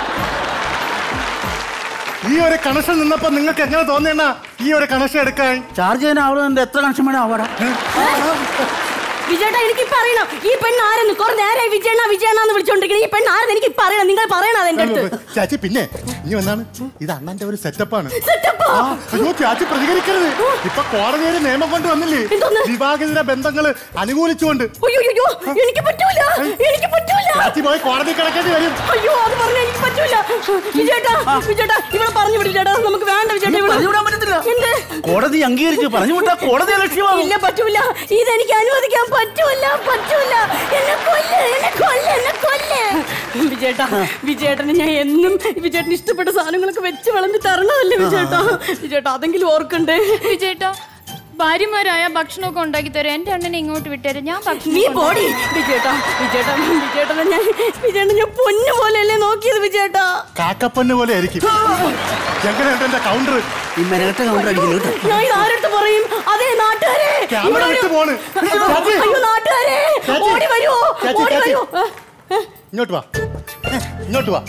ഈ ഒരു കണക്ഷൻ നിന്നപ്പോ നിങ്ങൾക്ക് എങ്ങനെ തോന്നിയണ്ണ ഈ ഒരു കണക്ഷൻ എടുക്കാൻ ചാർജ് ചെയ്യാൻ ആവുന്നുണ്ട് എത്ര കണക്ഷൻ വേണം ആവാടാ വിജയേട്ടാ എനിക്കിപ്പോ അറിയണം ഈ പെണ്ണ് ആരെന്ന് കുറെ നേരമായി വിജയണ്ണ വിജയണ്ണാന്ന് വിളിച്ചോണ്ടിരിക്കുന്നത് ഈ പെണ്ണ് ആരെന്ന് എനിക്ക് ഇപ്പൊ അറിയണം നിങ്ങൾ പറയണം അതെന്റെ അടുത്ത് ചാച്ചി പിന്നെ ഇനി വന്നാണ് ഇത് അണ്ണന്റെ ഒരു സെറ്റപ്പാണ് സെറ്റപ്പാ? അയ്യോ ചാച്ചി പ്രതികരിക്കരുത് ഇപ്പൊ കോടതിയിൽ നിയമം കൊണ്ട് വന്നില്ലേ എന്തോന്ന്? വിവാഹിതര ബന്ധങ്ങള് അനുകൂലിച്ചുകൊണ്ട് അയ്യോ അയ്യോ എനിക്ക് പറ്റൂല എനിക്ക് പറ്റൂല ചാച്ചി പോയി കോടതി കിടക്കേണ്ടി വരും അയ്യോ അത് പറഞ്ഞ എനിക്ക് പറ്റൂല വിജയേട്ടാ വിജയേട്ടാ ഇവിടെ പറഞ്ഞു വിടും ചേട്ടാ നമുക്ക് വേണ്ട വിജയേട്ടാ ഇവിടെ പറഞ്ഞു വിടാൻ പറ്റത്തില്ല എന്ത് കോടതി അംഗീകരിച്ചു പറഞ്ഞു വിട്ടാ കോടതി ലക്ഷ്യമാവും ഇല്ല പറ്റൂല ഇതെനിക്ക് അനുവദിക്കാൻ പറ്റൂല പറ്റൂല എന്നെ കൊല്ല് എന്നെ കൊല്ല് എന്നെ കൊല്ല് വിജയേട്ടാ വിജയേട്ടന് ഞാൻ എന്നും വിജയേട്ടന് ഇഷ്ടപ്പെട്ട സാധനങ്ങളൊക്കെ വെച്ച് വിളമ്പി തരണമല്ലേ വിജയേട്ടാ വിജയേട്ടാ അതെങ്കിലും ഓർക്കണ്ടേ വിജയേട്ടാ ഭാര്യമാരായ ഭക്ഷണമൊക്കെ ഉണ്ടാക്കി തരാം എന്റെ അണ്ണനെ ഇങ്ങോട്ട് വിട്ടേരെ ഞാൻ ഭക്ഷണം നീ കൊണ്ടുവരാം. പോടി വിജയേട്ടാ വിജയേട്ടാ വിജയേട്ടനെ ഞാൻ വിജയേട്ടൻ ഞാൻ പൊന്നു പോലെയല്ലേ നോക്കിയത് വിജയേട്ടാ കാക്കപ്പന്ന് പോലെ ആയിരിക്കും എങ്ങനെയുണ്ട് എന്റെ കൗണ്ടർ ഈ മെനകെട്ട കൗണ്ടർ അടിക്കുന്നു കേട്ടോ ഞാൻ ഇത് ആരടുത്ത് പറയും അതേ നാട്ടുകാരെ ക്യാമറ ഇവിടെ ഒരു- വിട്ട് പോണ്. അയ്യോ, ചാച്ചി. അയ്യോ നാട്ടുകാരെ ചാച്ചി. ഓടി വരുമോ ചാച്ചി, ഓടി ചാച്ചി. വരുമോ ഏ, ഏ, ഇങ്ങോട്ട് വാ ഏ, ഇങ്ങോട്ട് വാ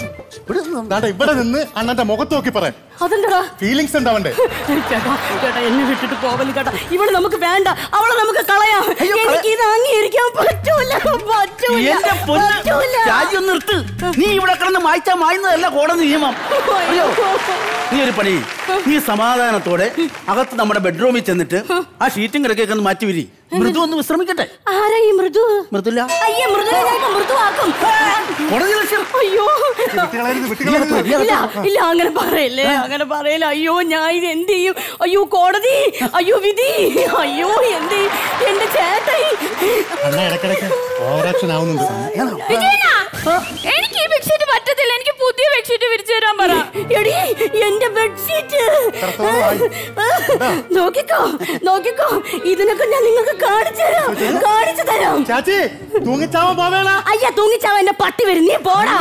ദാണ്ടെ ഇവിടെ നിന്ന് അണ്ണന്റെ മുഖത്ത് നോക്കി പറയാം അതെന്താ ഫീലിങ്സ് ഉണ്ടാവണ്ടേ ചേട്ടാ ചേട്ടാ എന്നെ വിട്ടിട്ട് പോവല് കേട്ടാ ഇവള് നമുക്ക് വേണ്ട അവളെ നമുക്ക് കളയാം എനിക്ക് ഇത് അംഗീകരിക്കാൻ പറ്റൂല പറ്റൂല എന്റെ പൊന്ന് പറ്റൂല. രാജ്യം നിർത്ത് നീ ഇവിടെ കിടന്ന് മായ്ച്ചാ മായുന്നതല്ല കോടതി നിയമം അറിയോ നീ ഒരു പണി ചെയ്യ്. നീ സമാധാനത്തോടെ അകത്ത് നമ്മുടെ ബെഡ്റൂമിൽ ചെന്നിട്ട് ആ ഷീറ്റും കിടക്കൊക്കെ ഒന്ന് മാറ്റി വിരി മൃദു ഒന്ന് വിശ്രമിക്കട്ടെ ആരാ ഈ മൃദു മൃദുല അയ്യേ മൃദുല ഞാൻ മൃദുവാക്കും കോടതി ലക്ഷ്യം അയ്യോ ഇല്ല ഇല്ല അങ്ങനെ പറയല്ലേ അങ്ങനെ പറയല്ല അയ്യോ ഞാൻ ഇത് എന്ത് ചെയ്യും അയ്യോ കോടതി അയ്യോ വിധി അയ്യോ എന്ത് ചെയ്യും എന്റെ ചേട്ടായി അണ്ണ ഇടക്കിടക്ക് ഓവറാക്ഷൻ ആവുന്നുണ്ട് വിജയനാ, എനിക്ക് ഈ ബെഡ്ഷീറ്റ് പറ്റത്തില്ല എനിക്ക് പുതിയ ബെഡ്ഷീറ്റ് വിരിച്ചു തരാൻ പറ എടി എന്റെ ബെഡ്ഷീറ്റ് നോക്കിക്കോ നോക്കിക്കോ ഇതിനൊക്കെ ഞാൻ നിങ്ങൾക്ക് കാണിച്ചു തരാം കാണിച്ചു തരാം ചാച്ചി തൂങ്ങിച്ചാവാൻ പോവേണ അയ്യ തൂങ്ങിച്ചാവ എന്റെ പട്ടി വരും നീ പോടാ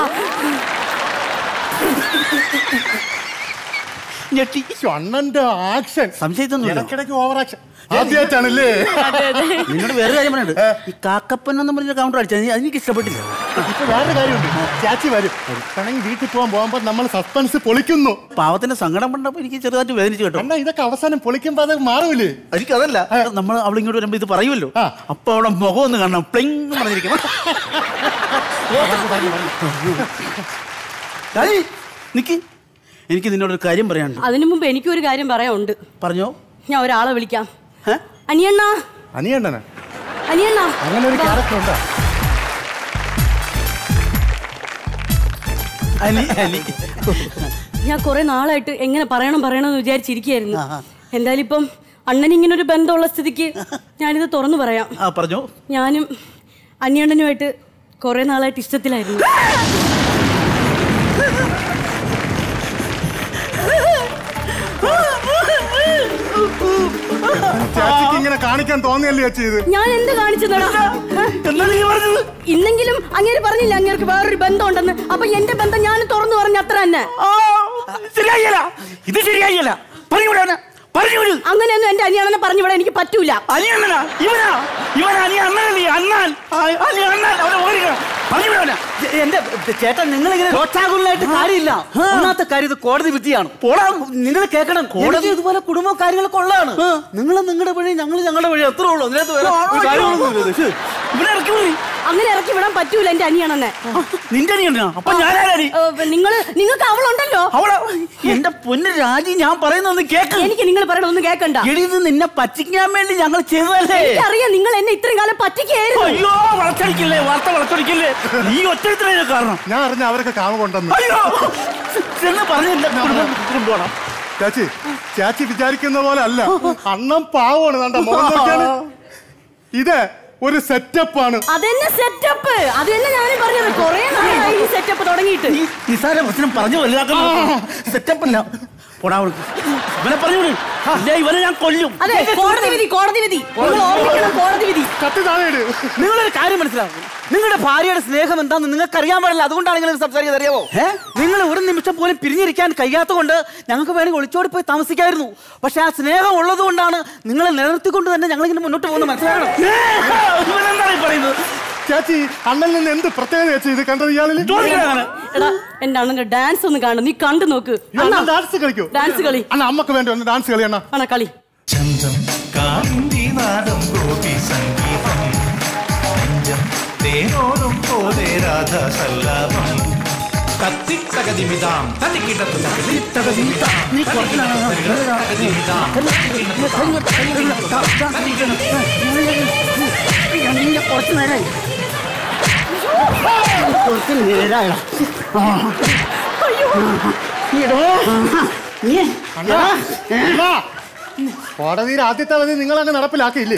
ഞെട്ടി അണ്ണന്റെ ആക്ഷൻ സംശയിച്ചൊന്നുമില്ല. ഇടക്കിടക്ക് ഓവർ ആക്ഷൻ ആദ്യമായിട്ടാണല്ലേ നിന്നോട് വേറെ കാര്യം പറയുന്നുണ്ട് ഈ കാക്കപ്പൻ എന്ന് പറഞ്ഞ കൗണ്ടർ അടിച്ചത് അതെനിക്ക് ഇഷ്ടപ്പെട്ടില്ല ഇപ്പൊ വേറൊരു കാര്യമുണ്ട് ചാച്ചി വരും വേണമെങ്കിൽ വീട്ടിൽ പോകാൻ പോകുമ്പോ നമ്മൾ സസ്പെൻസ് പൊളിക്കുന്നു പാവത്തിന്റെ സങ്കടം കണ്ടപ്പോ എനിക്ക് ചെറുതായിട്ട് വേദനിച്ചു കേട്ടോ അണ്ണ ഇതൊക്കെ അവസാനം പൊളിക്കുമ്പോ അത് മാറൂലേ എനിക്കതല്ല നമ്മൾ അവൾ ഇങ്ങോട്ട് വരുമ്പോ ഇത് പറയുമല്ലോ അപ്പൊ അവളെ മുഖം ഒന്ന് കാണണം പ്ലിങ് പറഞ്ഞിരിക്കണം ഡാഡി, നിക്ക് എനിക്ക് നിന്നോടൊരു കാര്യം പറയാനുണ്ട് അതിനു മുമ്പ് എനിക്കൊരു കാര്യം പറയാനുണ്ട് പറഞ്ഞോ ഞാൻ ഒരാളെ വിളിക്കാം അനിയണ്ണ അനിയണ്ണന അനിയണ്ണ അങ്ങനെ ഒരു ക്യാരക്ടർ ഉണ്ടോ അലി അലി ഞാൻ കുറെ നാളായിട്ട് എങ്ങനെ പറയണം പറയണം എന്ന് വിചാരിച്ചിരിക്കുകയായിരുന്നു എന്തായാലും ഇപ്പം അണ്ണൻ ഇങ്ങനെ ഒരു ബന്ധമുള്ള സ്ഥിതിക്ക് ഞാനിത് തുറന്നു പറയാം ആ പറഞ്ഞോ ഞാനും അനിയണ്ണനുമായിട്ട് കുറെ നാളായിട്ട് ഇഷ്ടത്തിലായിരുന്നു ചാച്ചിക്ക് ഇങ്ങനെ കാണിക്കാൻ തോന്നിയല്ലേ ചേച്ചി ഇത് ഞാൻ എന്ത് കാണിച്ചതാ ഇന്നെങ്കിലും അങ്ങേര് പറഞ്ഞില്ല അങ്ങേർക്ക് വേറൊരു ബന്ധം ഉണ്ടെന്ന് അപ്പൊ എന്റെ ബന്ധം ഞാൻ തുറന്നു പറഞ്ഞ അത്ര തന്നെ ശരിയായില്ല ഇത് ശരിയായില്ല പറഞ്ഞുവിടാ പറഞ്ഞുവിട് അങ്ങനെയൊന്നും എന്റെ അനിയണ്ണനെ പറഞ്ഞുവിടാൻ എനിക്ക് പറ്റൂല അനിയണ്ണനാ ഇവനാ ഇവനാ നീ അണ്ണനല്ലേ അണ്ണാൻ ആ, ആ, നീ അണ്ണാൻ അവനെ ഓടിക്കണം പറഞ്ഞുവിടാ എന്റെ ചേട്ടൻ നിങ്ങൾ ഇങ്ങനെ രോക്ഷാകുലായിട്ട് കാര്യമില്ല ഒന്നാമത്തെ കാര്യം ഇത് കോടതി വിധിയാണ് പോടാ നിങ്ങൾ കേൾക്കണം കോടതി ഇതുപോലെ കുടുംബ കാര്യങ്ങളൊക്കെ ഉള്ളതാണ് നിങ്ങൾ നിങ്ങളുടെ വഴി ഞങ്ങൾ ഞങ്ങളുടെ വഴി എത്ര ഉള്ളൂ അതിനകത്ത് വേറെ ഒരു കാര്യങ്ങളൊന്നുമില്ല ഇത്. ഇവിടെ ഇറക്കി വിളി അങ്ങനെ ഇറക്കി വിടാൻ പറ്റൂല എന്റെ അനിയണ്ണനെ നിന്റെ അനിയണ്ണനാ അപ്പൊ ഞാനാരാടി നിങ്ങള് നിങ്ങൾക്ക് അവളുണ്ടല്ലോ അവളെ എന്റെ പൊന്ന് രാജി ഞാൻ പറയുന്നത് കേക്ക് എനിക്ക് നിങ്ങൾ പറയണ ഒന്നും കേക്കണ്ട എടി ഇത് നിന്നെ പറ്റിക്കാൻ വേണ്ടി ഞങ്ങൾ ചെയ്തതല്ലേ എനിക്കറിയാം നിങ്ങൾ എന്നെ ഇത്രയും കാലം പറ്റിക്കായിരുന്നു അയ്യോ വളച്ചടിക്കില്ലേ വാർത്ത വളച്ചടിക്കില്ലേ നീ ഒറ്റ കാരണം ഞാൻ അറിഞ്ഞ അവരൊക്കെ കാമ കൊണ്ടെന്ന് അയ്യോ ചെന്ന് പറഞ്ഞില്ല കൊണ്ടുപോകണം ചാച്ചി ചാച്ചി വിചാരിക്കുന്ന പോലെ അല്ല അണ്ണം പാവമാണ് കണ്ട മുഖം നോക്കിയാണ് ഇത് ഒരു സെറ്റപ്പ് ആണ് അതെന്നെ സെറ്റപ്പ് അത് തന്നെ ഞാനും പറഞ്ഞത് കൊറേ നാളായി ഈ സെറ്റപ്പ് തുടങ്ങിയിട്ട് നിസാര പ്രശ്നം പറഞ്ഞു വലുതാക്കാൻ സെറ്റപ്പ് അല്ല പോടാ അവിടുന്ന്. ഇവനെ പറഞ്ഞു വിട്. ഇല്ല, ഇവനെ ഞാൻ കൊല്ലും അതെ കോടതി വിധി കോടതി വിധി നിങ്ങൾ ഓർമ്മിക്കണം കോടതി വിധി കത്തി താഴെ നിങ്ങളൊരു കാര്യം മനസ്സിലാവും നിങ്ങളുടെ ഭാര്യയുടെ സ്നേഹം എന്താണെന്ന് നിങ്ങൾക്ക് അറിയാൻ പാടില്ല അതുകൊണ്ടാണ് നിങ്ങൾ സംസാരിക്കുന്നത് അറിയാവോ നിങ്ങൾ ഒരു നിമിഷം പോലും പിരിഞ്ഞിരിക്കാൻ കഴിയാത്ത കൊണ്ട് ഞങ്ങൾക്ക് വേണമെങ്കിൽ ഒളിച്ചോടി പോയി താമസിക്കായിരുന്നു പക്ഷെ ആ സ്നേഹം ഉള്ളത് കൊണ്ടാണ് നിങ്ങളെ നിലനിർത്തിക്കൊണ്ട് തന്നെ ഞങ്ങൾ ഇങ്ങനെ മുന്നോട്ട് പോകുന്നത് മനസ്സിലാക്കണം ഇവനെന്താണ് ഈ പറയുന്നത് ചാച്ചി അണ്ണനിൽ നിന്ന് എന്ത് പ്രത്യേകത ചേച്ചി ഇത് കണ്ടത് ഇയാളിൽ എടാ എന്റെ അണ്ണന്റെ ഡാൻസ് ഒന്ന് കാണും നീ കണ്ടു നോക്ക് അണ്ണാ, ഡാൻസ് കളിക്കൂ ഡാൻസ് കളി അണ്ണ അമ്മക്ക് വേണ്ടി ഒന്ന് ഡാൻസ് കളി അണ്ണ അണ്ണ കളി ചന്തം കാന്തിനാദം ഗോപി സംഗീതം നെഞ്ചം തേനോടും പോലെ രാധ സല്ലാപം കത്തി തകതിമിതാം തനിക്കിടത്ത് തകതി തകതിമിതാം നീ കുറച്ചിലാണ് തകതിമിതാം കുറച്ച് നേരമായി കുറച്ച് നേരമായി കോടതിയിൽ ആദ്യത്തെ അവധി നിങ്ങൾ അങ്ങ് നടപ്പിലാക്കിയില്ലേ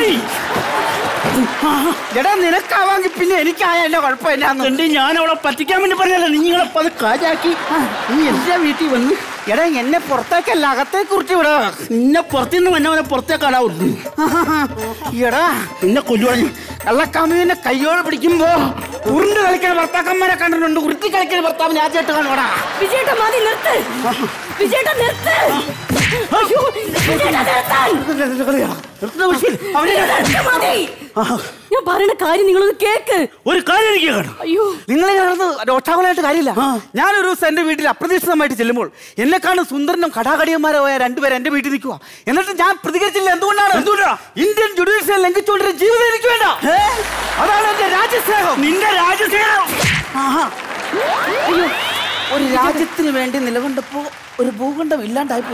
എടാ നിനക്കാവാങ്കി പിന്നെ എനിക്കായല്ലോ കുഴപ്പമില്ല എന്റെ ഞാൻ അവളെ പറ്റിക്കാൻ വേണ്ടി പറഞ്ഞല്ല നിങ്ങളെ അത് കാജാക്കി നീ എന്റെ വീട്ടിൽ വന്ന് എടാ എന്നെ പുറത്തേക്കല്ല അകത്തേക്ക് കുറിച്ച് വിടാ നിന്നെ പുറത്തുനിന്ന് വന്നവനെ പുറത്തേക്കാടാവുന്നു എടാ നിന്നെ കൊല്ലുവാണ് കള്ളക്കാമിനെ കയ്യോടെ പിടിക്കുമ്പോ ഉരുണ്ട് കളിക്കുന്ന ഭർത്താക്കന്മാരെ കണ്ടിട്ടുണ്ട് ഉരുട്ടി കളിക്കുന്ന ഭർത്താവ് ഞാൻ ചേട്ട് കാണുവാടാ വിജയേട്ട മതി നിർത്ത് വിജയേട്ട നിർത്ത് അയ്യോ വിജയേട്ട നിർത്താൻ നിർത്തുന്ന വിഷയം വിജയേട്ടാ, നിർത്ത് മതി ഞാൻ പറയുന്ന കാര്യം നിങ്ങളൊന്ന് കേക്ക് ഒരു കാര്യം എനിക്ക് കേൾക്കണം അയ്യോ നിങ്ങളെ നടന്ന് ഒട്ടാവലായിട്ട് കാര്യമില്ല ഞാനൊരു ദിവസം എന്റെ വീട്ടിൽ അപ്രതീക്ഷിതമായിട്ട് ചെല്ലുമ്പോൾ എന്നെ കാണും സുന്ദരനും കടാകടിയന്മാരായ രണ്ടുപേരും എന്റെ വീട്ടിൽ നിൽക്കുക എന്നിട്ട് ഞാൻ പ്രതികരിച്ചില്ല എന്തുകൊണ്ടാണ് എന്തുകൊണ്ടാണ് ഇന്ത്യൻ ജുഡീഷ്യൽ ലംഘിച്ചുകൊണ്ടൊരു ജീവിതം എനിക്ക് വേണ്ട അതാണ് എന്റെ രാജ്യസ്നേഹം നിന്റെ രാജ്യസ്നേഹം ആഹാ. അയ്യോ ഒരു രാജ്യത്തിന് വേണ്ടി നിലകൊണ്ടപ്പോ ഒരു ഭൂഖണ്ഡം ഇല്ലാണ്ടായി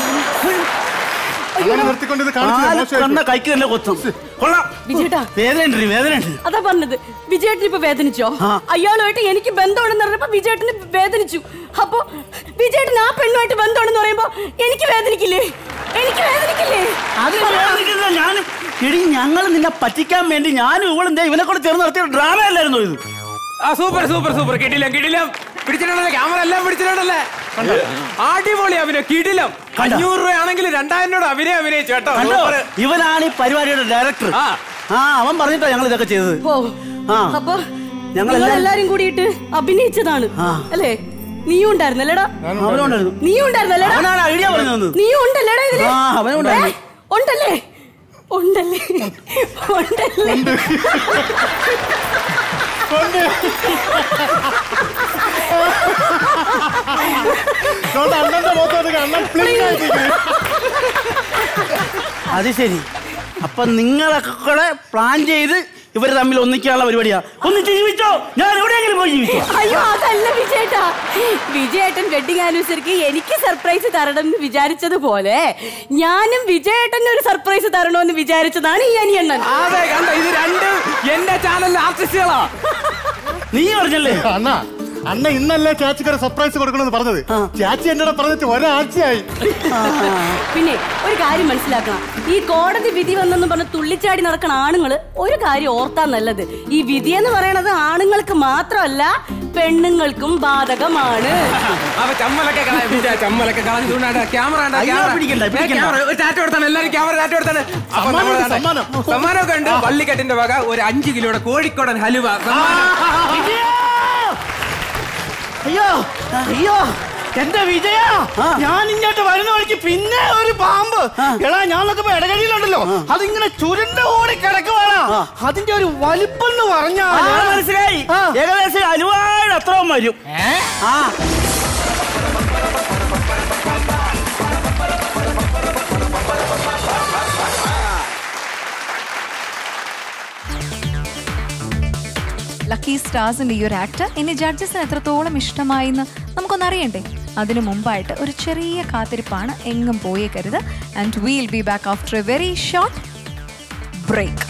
അങ്ങനെ നിർത്തിക്കൊണ്ട് ഇത് കാണിച്ചില്ല, മോശമായിട്ട്. കൈക്ക് തന്നെ കൊത്തും കൊള്ളാം വിജയേട്ടാ വേദനയുണ്ട് വേദനയുണ്ട് അതാ പറഞ്ഞത് വിജയേട്ടൻ ഇപ്പൊ വേദനിച്ചോ അയാളുമായിട്ട് എനിക്ക് ബന്ധമാണെന്ന് പറഞ്ഞപ്പോ വിജയേട്ടന് വേദനിച്ചു അപ്പൊ വിജയേട്ടൻ ആ പെണ്ണുമായിട്ട് ബന്ധമാണെന്ന് പറയുമ്പോ എനിക്ക് വേദനിക്കില്ലേ എനിക്ക് വേദനിക്കില്ലേ അത് വേദനിക്കുന്നില്ല ഞാൻ എടി ഞങ്ങൾ നിന്നെ പറ്റിക്കാൻ വേണ്ടി ഞാനും ഇവളും ദേ ഇവനെ കൂടെ ചേർന്ന് നടത്തിയ ഡ്രാമ അല്ലായിരുന്നു ഇത് ആ സൂപ്പർ സൂപ്പർ സൂപ്പർ കിടിലം കിടിലം പിടിച്ചിട്ടുണ്ടല്ലേ ക്യാമറ എല്ലാം പിടിച്ചിട്ടുണ്ടല്ലേ അടിപൊളി അഭിനയം കിടിലം അഞ്ഞൂറ് രൂപയാണെങ്കിൽ രണ്ടായിരം രൂപ അഭിനയം അഭിനയിച്ചു കേട്ടോ കണ്ടോ സൂപ്പർ. ഇവനാണ് ഈ പരിപാടിയുടെ ഡയറക്ടർ ആ അവൻ പറഞ്ഞിട്ടാ ഞങ്ങൾ ഇതൊക്കെ ചെയ്തത് ഓ ആ അപ്പൊ ഞങ്ങൾ നിങ്ങൾ എല്ലാരും കൂടിയിട്ട് അഭിനയിച്ചതാണ് അല്ലേ നീയും ഉണ്ടായിരുന്നല്ലേടാ അവനുണ്ടായിരുന്നു നീയും ഉണ്ടായിരുന്നല്ലേടാ അവനാണ് ഐഡിയ പറഞ്ഞു തന്നത് നീയും ഉണ്ടല്ലേടാ ഇതില് ആ, അവനും ഉണ്ടായിരുന്നു. ഏ, ഉണ്ടല്ലേ ഉണ്ടല്ലേ ഉണ്ടല്ലേ അതുകൊണ്ട് അണ്ണന്റെ മുഖത്ത് നോക്കി അണ്ണൻ പ്ലിങ് ആയിട്ടിരിക്കുന്നു. അത് ശരി അപ്പൊ നിങ്ങളൊക്കെ കൂടെ പ്ലാൻ ചെയ്ത് ഇവര് തമ്മിൽ ഒന്നിക്കാനുള്ള പരിപാടിയാ ഒന്നിച്ച് ജീവിച്ചോ ഞാൻ എവിടെയെങ്കിലും പോയി ജീവിച്ചോ അയ്യോ അതല്ല വിജയേട്ടാ വിജയേട്ടൻ വെഡിങ് ആനിവേഴ്സറിക്ക് എനിക്ക് സർപ്രൈസ് തരണം എന്ന് വിചാരിച്ചതുപോലെ ഞാനും വിജയേട്ടന് ഒരു സർപ്രൈസ് തരണമെന്ന് വിചാരിച്ചതാണ് ഈ അനിയണ്ണൻ അതെ കണ്ടോ ഇത് രണ്ട് എന്റെ ചാനലിലെ ആർട്ടിസ്റ്റുകളാ നീ പറഞ്ഞല്ലേ അണ്ണ അണ്ണ ഇന്നല്ലേ ചാച്ചിക്കൊരു സർപ്രൈസ് കൊടുക്കണമെന്ന് പറഞ്ഞത് ചാച്ചി എന്നോട് പറഞ്ഞിട്ട് ഒരാഴ്ചയായി പിന്നെ ഒരു കാര്യം മനസ്സിലാക്കണം ഈ കോടതി വിധി വന്നെന്ന് പറഞ്ഞ് തുള്ളിച്ചാടി നടക്കുന്ന ആണുങ്ങള് ഒരു കാര്യം ഓർത്താ നല്ലത് ഈ വിധി എന്ന് പറയണത് ആണുങ്ങൾക്ക് മാത്രമല്ല പെണ്ണുങ്ങൾക്കും ബാധകമാണ് അപ്പൊ ചമ്മലൊക്കെ കളയാം വിജയ, ചമ്മലൊക്കെ കളഞ്ഞുകൊണ്ടാണ് ക്യാമറ ഉണ്ടോ? അയ്യോ, ക്യാമറ. പിടിക്കണ്ട, ഏ, പിടിക്കണ്ട. ക്യാമറ, ഒരു ടാറ്റ കൊടുത്താണ് എല്ലാരും ക്യാമറ ടാറ്റ കൊടുത്താണ് അപ്പൊ സമ്മാനം നമ്മള് ഉണ്ട്, ദാണ്ടെ സമ്മാനം. സമ്മാനമൊക്കെ ഉണ്ട് വള്ളിക്കെട്ടിന്റെ വക ഒരു അഞ്ച് കിലോയുടെ കോഴിക്കോടൻ ഹലുവ സമ്മാനം. അയ്യോ അയ്യോ എന്റെ വിജയ ഞാൻ ഇങ്ങോട്ട് വരുന്ന വഴിക്ക് പിന്നെ ഒരു പാമ്പ് എടാ ഞാൻ നോക്കുമ്പോ ഇടകഴിയിലുണ്ടല്ലോ അതിങ്ങനെ ചുരുണ്ട ഓടി കിടക്കുവാണ് അതിന്റെ ഒരു വലിപ്പം എന്ന് പറഞ്ഞാൽ മനസ്സിലായി ഏകദേശം അലുവായുടെ അത്രയും വരും ആ ലക്കി സ്റ്റാർസിന്റെ ഈ ഒരു ആക്ട് ഇനി ജഡ്ജസിന് എത്രത്തോളം ഇഷ്ടമായിന്ന് നമുക്കൊന്ന് അറിയണ്ടേ അതിനു മുമ്പായിട്ട് ഒരു ചെറിയ കാത്തിരിപ്പാണ് എങ്ങും പോയേക്കരുത് and we'll be back after a very short break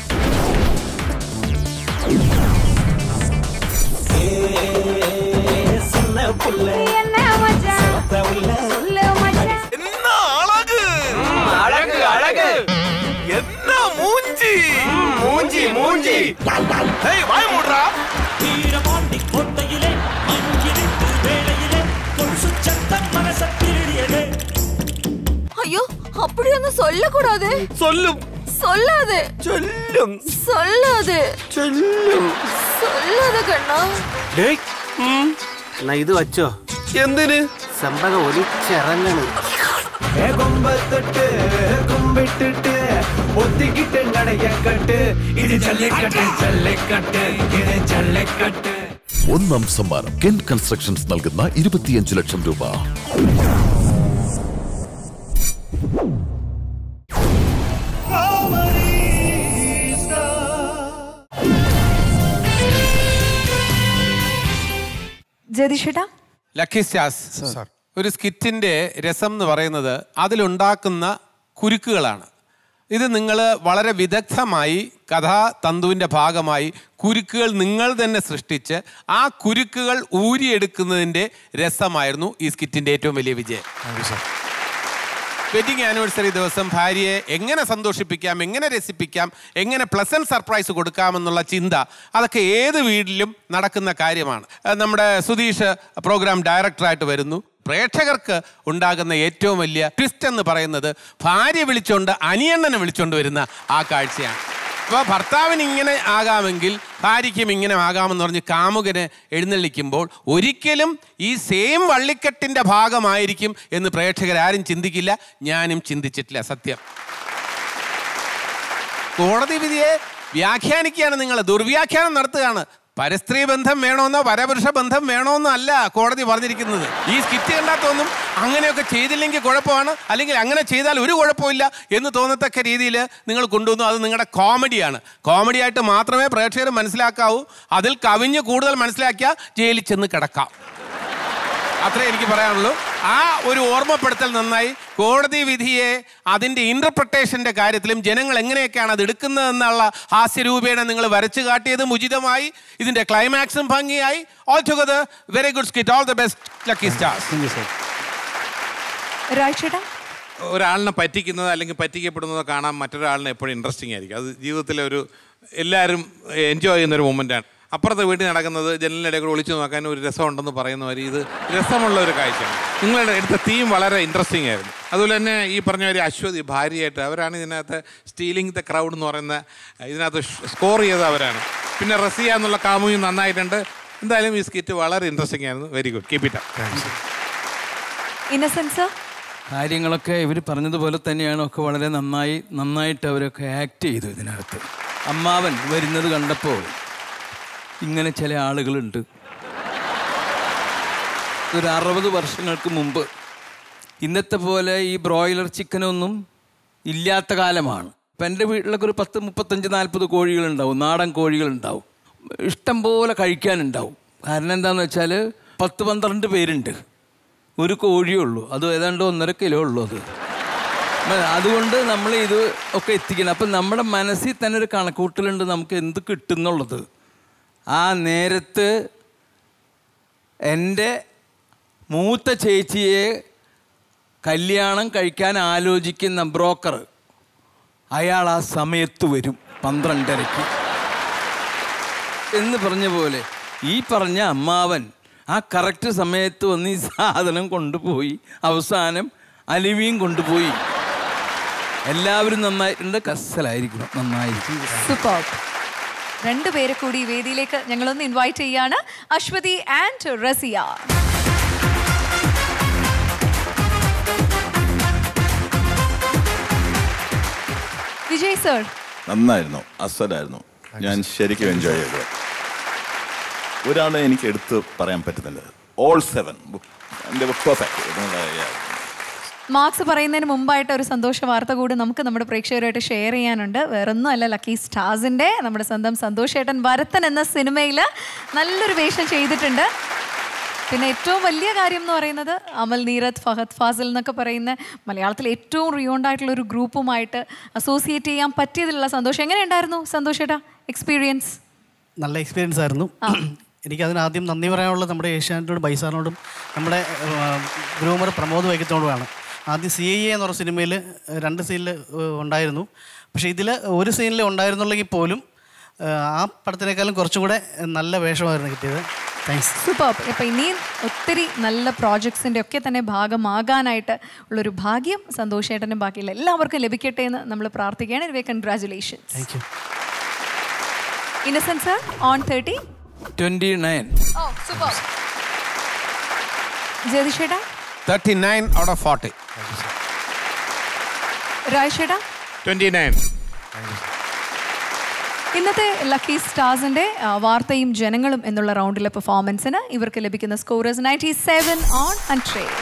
என்ன அழகு அழகு அழகு என்ன மூஞ்சி மூஞ்சி மூஞ்சி ஏய் வாய் மூடுறா வீரபாண்டி கோட்டையிலே அஞ்சிருட்டு வேளையிலே கொலுசு சத்தம் மனச திருடியதே ஐயோ அப்படியொന്നും சொல்லக்கூடாது சொல்லும் சொல்லாது சொல்லும் சொல்லாது சொல்லும் சொல்லாத கண்ணா டேய் എന്നാ ഇത് വച്ചോ എന്തിന് ചെമ്പക ഒലിച്ചിറങ്ങണ് கும்பத்தொட்டு கும்பிட்டுட்டு ஒத்திக்கிட்டு நடைய கட்டு இது ஜல்லிக்கட்டு ஜல்லிக்கட்டு இது ஜல்லிக்கட்டு ഒന്നാം സമ്മാനം കെൻ കൺസ്ട്രക്ഷൻസ് നൽകുന്ന ഇരുപത്തിയഞ്ച് ലക്ഷം രൂപ ജതിഷേട്ടാ ലക്കി സ്റ്റാസ് ഒരു സ്കിറ്റിന്റെ രസം എന്ന് പറയുന്നത് അതിലുണ്ടാക്കുന്ന കുരുക്കുകളാണ് ഇത് നിങ്ങൾ വളരെ വിദഗ്ധമായി കഥാതന്തുവിൻ്റെ ഭാഗമായി കുരുക്കുകൾ നിങ്ങൾ തന്നെ സൃഷ്ടിച്ച് ആ കുരുക്കുകൾ ഊരിയെടുക്കുന്നതിൻ്റെ രസമായിരുന്നു ഈ സ്കിറ്റിൻ്റെ ഏറ്റവും വലിയ വിജയം വെഡിങ് ആനിവേഴ്സറി ദിവസം ഭാര്യയെ എങ്ങനെ സന്തോഷിപ്പിക്കാം എങ്ങനെ രസിപ്പിക്കാം എങ്ങനെ പ്ലസന്റ് സർപ്രൈസ് കൊടുക്കാമെന്നുള്ള ചിന്ത അതൊക്കെ ഏത് വീട്ടിലും നടക്കുന്ന കാര്യമാണ് അഹ് നമ്മുടെ സുധീഷ് പ്രോഗ്രാം ഡയറക്ടറായിട്ട് വരുന്നു പ്രേക്ഷകർക്ക് ഉണ്ടാകുന്ന ഏറ്റവും വലിയ ട്വിസ്റ്റ് എന്ന് പറയുന്നത് ഭാര്യ വിളിച്ചുകൊണ്ട് അനിയണ്ണനെ വിളിച്ചുകൊണ്ട് വരുന്ന ആ കാഴ്ചയാണ് അപ്പോൾ ഭർത്താവിന് ഇങ്ങനെ ആകാമെങ്കിൽ ഭാര്യയ്ക്കും ഇങ്ങനെ ആകാമെന്ന് പറഞ്ഞ് കാമുകന് എഴുന്നള്ളിക്കുമ്പോൾ ഒരിക്കലും ഈ സെയിം വള്ളിക്കെട്ടിൻ്റെ ഭാഗമായിരിക്കും എന്ന് പ്രേക്ഷകരാരും ചിന്തിക്കില്ല ഞാനും ചിന്തിച്ചിട്ടില്ല സത്യം കോടതി വിധിയെ വ്യാഖ്യാനിക്കുകയാണ് നിങ്ങൾ ദുർവ്യാഖ്യാനം നടത്തുകയാണ് പരസ്ത്രീ ബന്ധം വേണമെന്നോ പരപുരുഷ ബന്ധം വേണമെന്നോ അല്ല കോടതി പറഞ്ഞിരിക്കുന്നത് ഈ സ്കിറ്റ് കണ്ടാത്തൊന്നും അങ്ങനെയൊക്കെ ചെയ്തില്ലെങ്കിൽ കുഴപ്പമാണ് അല്ലെങ്കിൽ അങ്ങനെ ചെയ്താൽ ഒരു കുഴപ്പമില്ല എന്ന് തോന്നത്തക്ക രീതിയിൽ നിങ്ങൾ കൊണ്ടുവന്നു അത് നിങ്ങളുടെ കോമഡിയാണ് കോമഡിയായിട്ട് മാത്രമേ പ്രേക്ഷകർ മനസ്സിലാക്കാവൂ അതിൽ കവിഞ്ഞ് കൂടുതൽ മനസ്സിലാക്കിയാൽ ജയിലിൽ ചെന്ന് കിടക്കാം അത്രേ എനിക്ക് പറയാനുള്ളൂ ആ ഒരു ഓർമ്മപ്പെടുത്തൽ നന്നായി കോടതി വിധിയെ അതിൻ്റെ ഇൻ്റർപ്രിട്ടേഷൻ്റെ കാര്യത്തിലും ജനങ്ങൾ എങ്ങനെയൊക്കെയാണ് അത് എടുക്കുന്നതെന്നുള്ള ഹാസ്യരൂപേണ നിങ്ങൾ വരച്ചു കാട്ടിയതും ഉചിതമായി ഇതിൻ്റെ ക്ലൈമാക്സും ഭംഗിയായി all together very good skit all the best lucky stars രാഴ്ചേട്ടാ ഒരാളിനെ പറ്റിക്കുന്നത് അല്ലെങ്കിൽ പറ്റിക്കപ്പെടുന്നതോ കാണാൻ മറ്റൊരാളിനെ എപ്പോഴും ഇൻട്രസ്റ്റിംഗ് ആയിരിക്കും അത് ജീവിതത്തിലെ ഒരു എല്ലാവരും എൻജോയ് ചെയ്യുന്ന ഒരു മൊമെൻ്റാണ് അപ്പുറത്തെ വീട്ടിൽ നടക്കുന്നത് ജനലിനിടെ കൂടെ ഒളിച്ചു നോക്കാൻ ഒരു രസമുണ്ടെന്ന് പറയുന്ന മാതിരി ഇത് രസമുള്ള ഒരു കാഴ്ചയാണ് നിങ്ങളുടെ എടുത്ത തീം വളരെ ഇൻട്രസ്റ്റിംഗ് ആയിരുന്നു അതുപോലെ തന്നെ ഈ പറഞ്ഞ ഒരു അശ്വതി ഭാര്യയായിട്ട് അവരാണ് ഇതിനകത്ത് സ്റ്റീലിംഗ് ദ ക്രൗഡ് എന്ന് പറയുന്ന ഇതിനകത്ത് സ്കോർ ചെയ്ത അവരാണ് പിന്നെ റസിയ എന്നുള്ള കാമുകി നന്നായിട്ടുണ്ട് എന്തായാലും ഈ സ്കിറ്റ് വളരെ ഇൻട്രസ്റ്റിംഗ് ആയിരുന്നു very good keep it innocence കാര്യങ്ങളൊക്കെ ഇവർ പറഞ്ഞതുപോലെ തന്നെയാണ് ഒക്കെ വളരെ നന്നായി നന്നായിട്ട് അവരൊക്കെ ആക്ട് ചെയ്തു ഇതിനകത്ത് അമ്മാവൻ വരുന്നത് കണ്ടപ്പോൾ ഇങ്ങനെ ചില ആളുകളുണ്ട് ഒരു അറുപത് വർഷങ്ങൾക്ക് മുമ്പ് ഇന്നത്തെ പോലെ ഈ ബ്രോയിലർ ചിക്കനൊന്നും ഇല്ലാത്ത കാലമാണ് ഇപ്പം എൻ്റെ വീട്ടിലൊക്കെ ഒരു പത്ത് മുപ്പത്തഞ്ച് നാൽപ്പത് കോഴികളുണ്ടാവും നാടൻ കോഴികളുണ്ടാവും ഇഷ്ടം പോലെ കഴിക്കാനുണ്ടാവും കാരണം എന്താണെന്ന് വെച്ചാൽ പത്ത് പന്ത്രണ്ട് പേരുണ്ട് ഒരു കോഴിയേ ഉള്ളൂ അത് ഏതാണ്ട് ഒന്നര കിലോ ഉള്ളൂ അത് മ- അതുകൊണ്ട് നമ്മൾ ഇത് ഒക്കെ എത്തിക്കണം അപ്പം നമ്മുടെ മനസ്സിൽ തന്നെ ഒരു കണക്കൂട്ടലുണ്ട് നമുക്ക് എന്ത് കിട്ടുന്നുള്ളത് ആ നേരത്ത് എൻ്റെ മൂത്ത ചേച്ചിയെ കല്യാണം കഴിക്കാൻ ആലോചിക്കുന്ന ബ്രോക്കർ അയാൾ ആ സമയത്ത് വരും പന്ത്രണ്ടരയ്ക്ക് എന്ന് പറഞ്ഞ പോലെ ഈ പറഞ്ഞ അമ്മാവൻ ആ കറക്റ്റ് സമയത്ത് വന്ന് ഈ സാധനം കൊണ്ടുപോയി അവസാനം അലിവിയും കൊണ്ടുപോയി എല്ലാവരും നന്നായിട്ടുണ്ട് കസലായിരിക്കണം നന്നായിരിക്കും സൂപ്പർ രണ്ടുപേരെ കൂടി ഈ വേദിയിലേക്ക് ഞങ്ങളൊന്ന് ഇൻവൈറ്റ് ചെയ്യാണ് അശ്വതി ആൻഡ് റസിയ വിജയ് സർ നന്നായിരുന്നു അസലായിരുന്നു ഞാൻ ശരിക്കും എൻജോയ് ചെയ്തു ഒരാളെ എനിക്ക് എടുത്ത് പറയാൻ പറ്റുന്നില്ല ഓൾ സെവൻ പെർഫെക്റ്റ് മാർക്സ് പറയുന്നതിന് മുമ്പായിട്ട് ഒരു സന്തോഷ വാർത്ത കൂടി നമുക്ക് നമ്മുടെ പ്രേക്ഷകരുമായിട്ട് ഷെയർ ചെയ്യാനുണ്ട് വേറൊന്നും അല്ല ലക്കി സ്റ്റാർസിന്റെ നമ്മുടെ സ്വന്തം സന്തോഷേട്ടൻ വരത്തൻ എന്ന സിനിമയിൽ നല്ലൊരു വേഷം ചെയ്തിട്ടുണ്ട് പിന്നെ ഏറ്റവും വലിയ കാര്യം എന്ന് പറയുന്നത് അമൽ നീരത് ഫഹദ് ഫാസിൽ എന്നൊക്കെ പറയുന്ന മലയാളത്തിലെ ഏറ്റവും റിയോണ്ട് ആയിട്ടുള്ള ഒരു ഗ്രൂപ്പുമായിട്ട് അസോസിയേറ്റ് ചെയ്യാൻ പറ്റിയതിലുള്ള സന്തോഷം എങ്ങനെയുണ്ടായിരുന്നു സന്തോഷേട്ടാ എക്സ്പീരിയൻസ് നല്ല എക്സ്പീരിയൻസ് ആയിരുന്നു എനിക്കതിന് ആദ്യം നന്ദി പറയാനുള്ളത് നമ്മുടെ ഏഷ്യാനെറ്റോടും ബൈസാറിനോടും നമ്മുടെ ഗ്രൂമർ പ്രമോദ് വൈക്കത്തോടുമാണ് ആദ്യം സി ഐ എന്ന് പറഞ്ഞ സിനിമയിൽ രണ്ട് സീനിൽ ഉണ്ടായിരുന്നു പക്ഷേ ഇതിൽ ഒരു സീനിൽ ഉണ്ടായിരുന്നുള്ളെങ്കിൽ പോലും ആ, ആ പടത്തിനേക്കാളും കുറച്ചും കൂടെ നല്ല വേഷമായിരുന്നു കിട്ടിയത് താങ്ക്സ് സൂപ്പർ ഇപ്പം ഇനിയും ഒത്തിരി നല്ല പ്രോജക്ട്സിൻ്റെ ഒക്കെ തന്നെ ഭാഗമാകാനായിട്ട് ഉള്ളൊരു ഭാഗ്യം സന്തോഷേട്ടനും ബാക്കിയുള്ള എല്ലാവർക്കും ലഭിക്കട്ടെ എന്ന് നമ്മൾ പ്രാർത്ഥിക്കുകയാണ് ഇവയെ congratulations thank you innocence on thirty twenty nine oh super ജ്യോതിഷേട്ടാ thirty nine out of forty രാജേട്ടാ ട്വന്റി നയൻ ഇന്നത്തെ ലക്കി സ്റ്റാർസിന്റെ ആ, വാർത്തയും ജനങ്ങളും എന്നുള്ള റൗണ്ടിലെ പെർഫോമൻസിന് ഇവർക്ക് ലഭിക്കുന്ന scorers ninety seven on hundred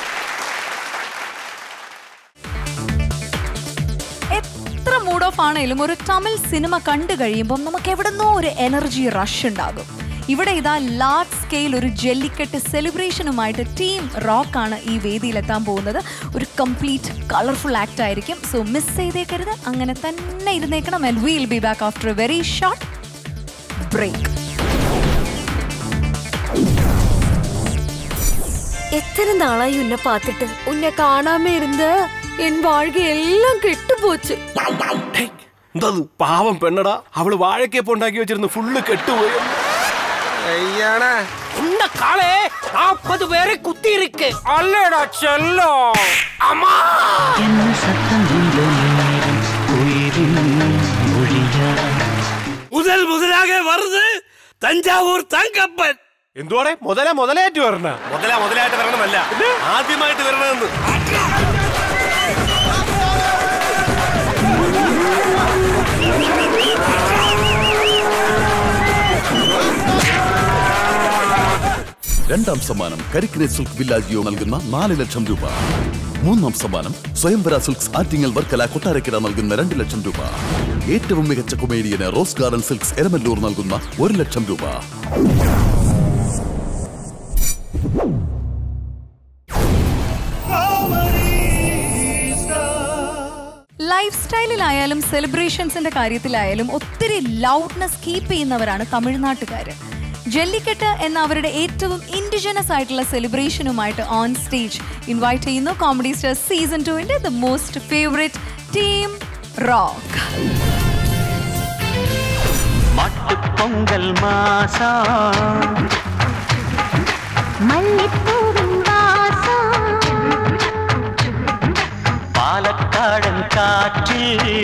എത്ര മൂഡ് ഓഫ് ആണെങ്കിലും ഒരു തമിഴ് സിനിമ കണ്ടു കഴിയുമ്പോൾ നമുക്ക് എവിടുന്നോ ഒരു എനർജി റഷ് ഉണ്ടാകും ഇവിടെ ഇതാ ലാർജ് സ്കെയിൽ ഒരു ജല്ലിക്കെട്ട് സെലിബ്രേഷനുമായിട്ട് ടീം റോക്ക് ആണ് ഈ വേദിയിലെത്താൻ പോകുന്നത് ഒരു കംപ്ലീറ്റ് കളർഫുൾ ആക്ട് ആയിരിക്കും സോ മിസ് ചെയ്തേക്കരുത് അങ്ങനെ തന്നെ ഇരുന്നേക്കണം and will be back after a very short break எத்தனை நாளாய் உன்னை பார்த்துட்டு உன்னை காணாம இருந்த என் வாழ்க்கை எல்லாம் கெட்டு போச்சு എന്തത് പാവം പെണ്ണടാ അവള് വാഴക്കേപ്പ് ഉണ്ടാക്കി വെച്ചിരുന്നു ഫുള്ള് കെട്ടുപോയി ஐயாடா இந்த காலே நாற்பது பேரை குத்தி இருக்கு அல்லடா செல்லம் அம்மா என்ன சத்தம் இந்த நேரம் உயிரின் மொழியா മുതൽ മുതലാക വരുത് തഞ്ചാവൂർ തങ്കപ്പൻ എന്തുവാടെ മുതല മുതലായിട്ട് വരണ മുതല മുതലായിട്ട് വരണമെന്നല്ല ആദ്യമായിട്ട് വരണമെന്ന് ആ രണ്ടാം സമ്മാനം കരിക്കിനെ സിൽക്ക് വില്ലാജിയോ നൽകുന്ന നാല് ലക്ഷം രൂപ മൂന്നാം സമ്മാനം സ്വയംവര സിൽക്സ് ആറ്റിങ്ങൽ വർക്കല കൊട്ടാരക്കര നൽകുന്ന രണ്ട് ലക്ഷം രൂപ ഏറ്റവും മികച്ച കൊമേഡിയന് റോസ് ഗാർഡൻ സിൽക്സ് എരമല്ലൂർ നൽകുന്ന ഒരു ലക്ഷം രൂപ ലൈഫ് സ്റ്റൈലിലായാലും സെലിബ്രേഷൻസിന്റെ കാര്യത്തിലായാലും ഒത്തിരി ലൗഡ്നെസ് കീപ്പ് ചെയ്യുന്നവരാണ് തമിഴ്നാട്ടുകാർ ജല്ലിക്കെട്ട് എന്ന അവരുടെ ഏറ്റവും ഇൻഡിജിനസ് ആയിട്ടുള്ള സെലിബ്രേഷനുമായിട്ട് ഓൺ സ്റ്റേജ് ഇൻവൈറ്റ് ചെയ്യുന്നു കോമഡി സ്റ്റാർ സീസൺ ടുവിന്റെ the most favourite team rock Pongal மாசம் மல்லிப்பூவின் வாசம் பாலக்காடன் காற்று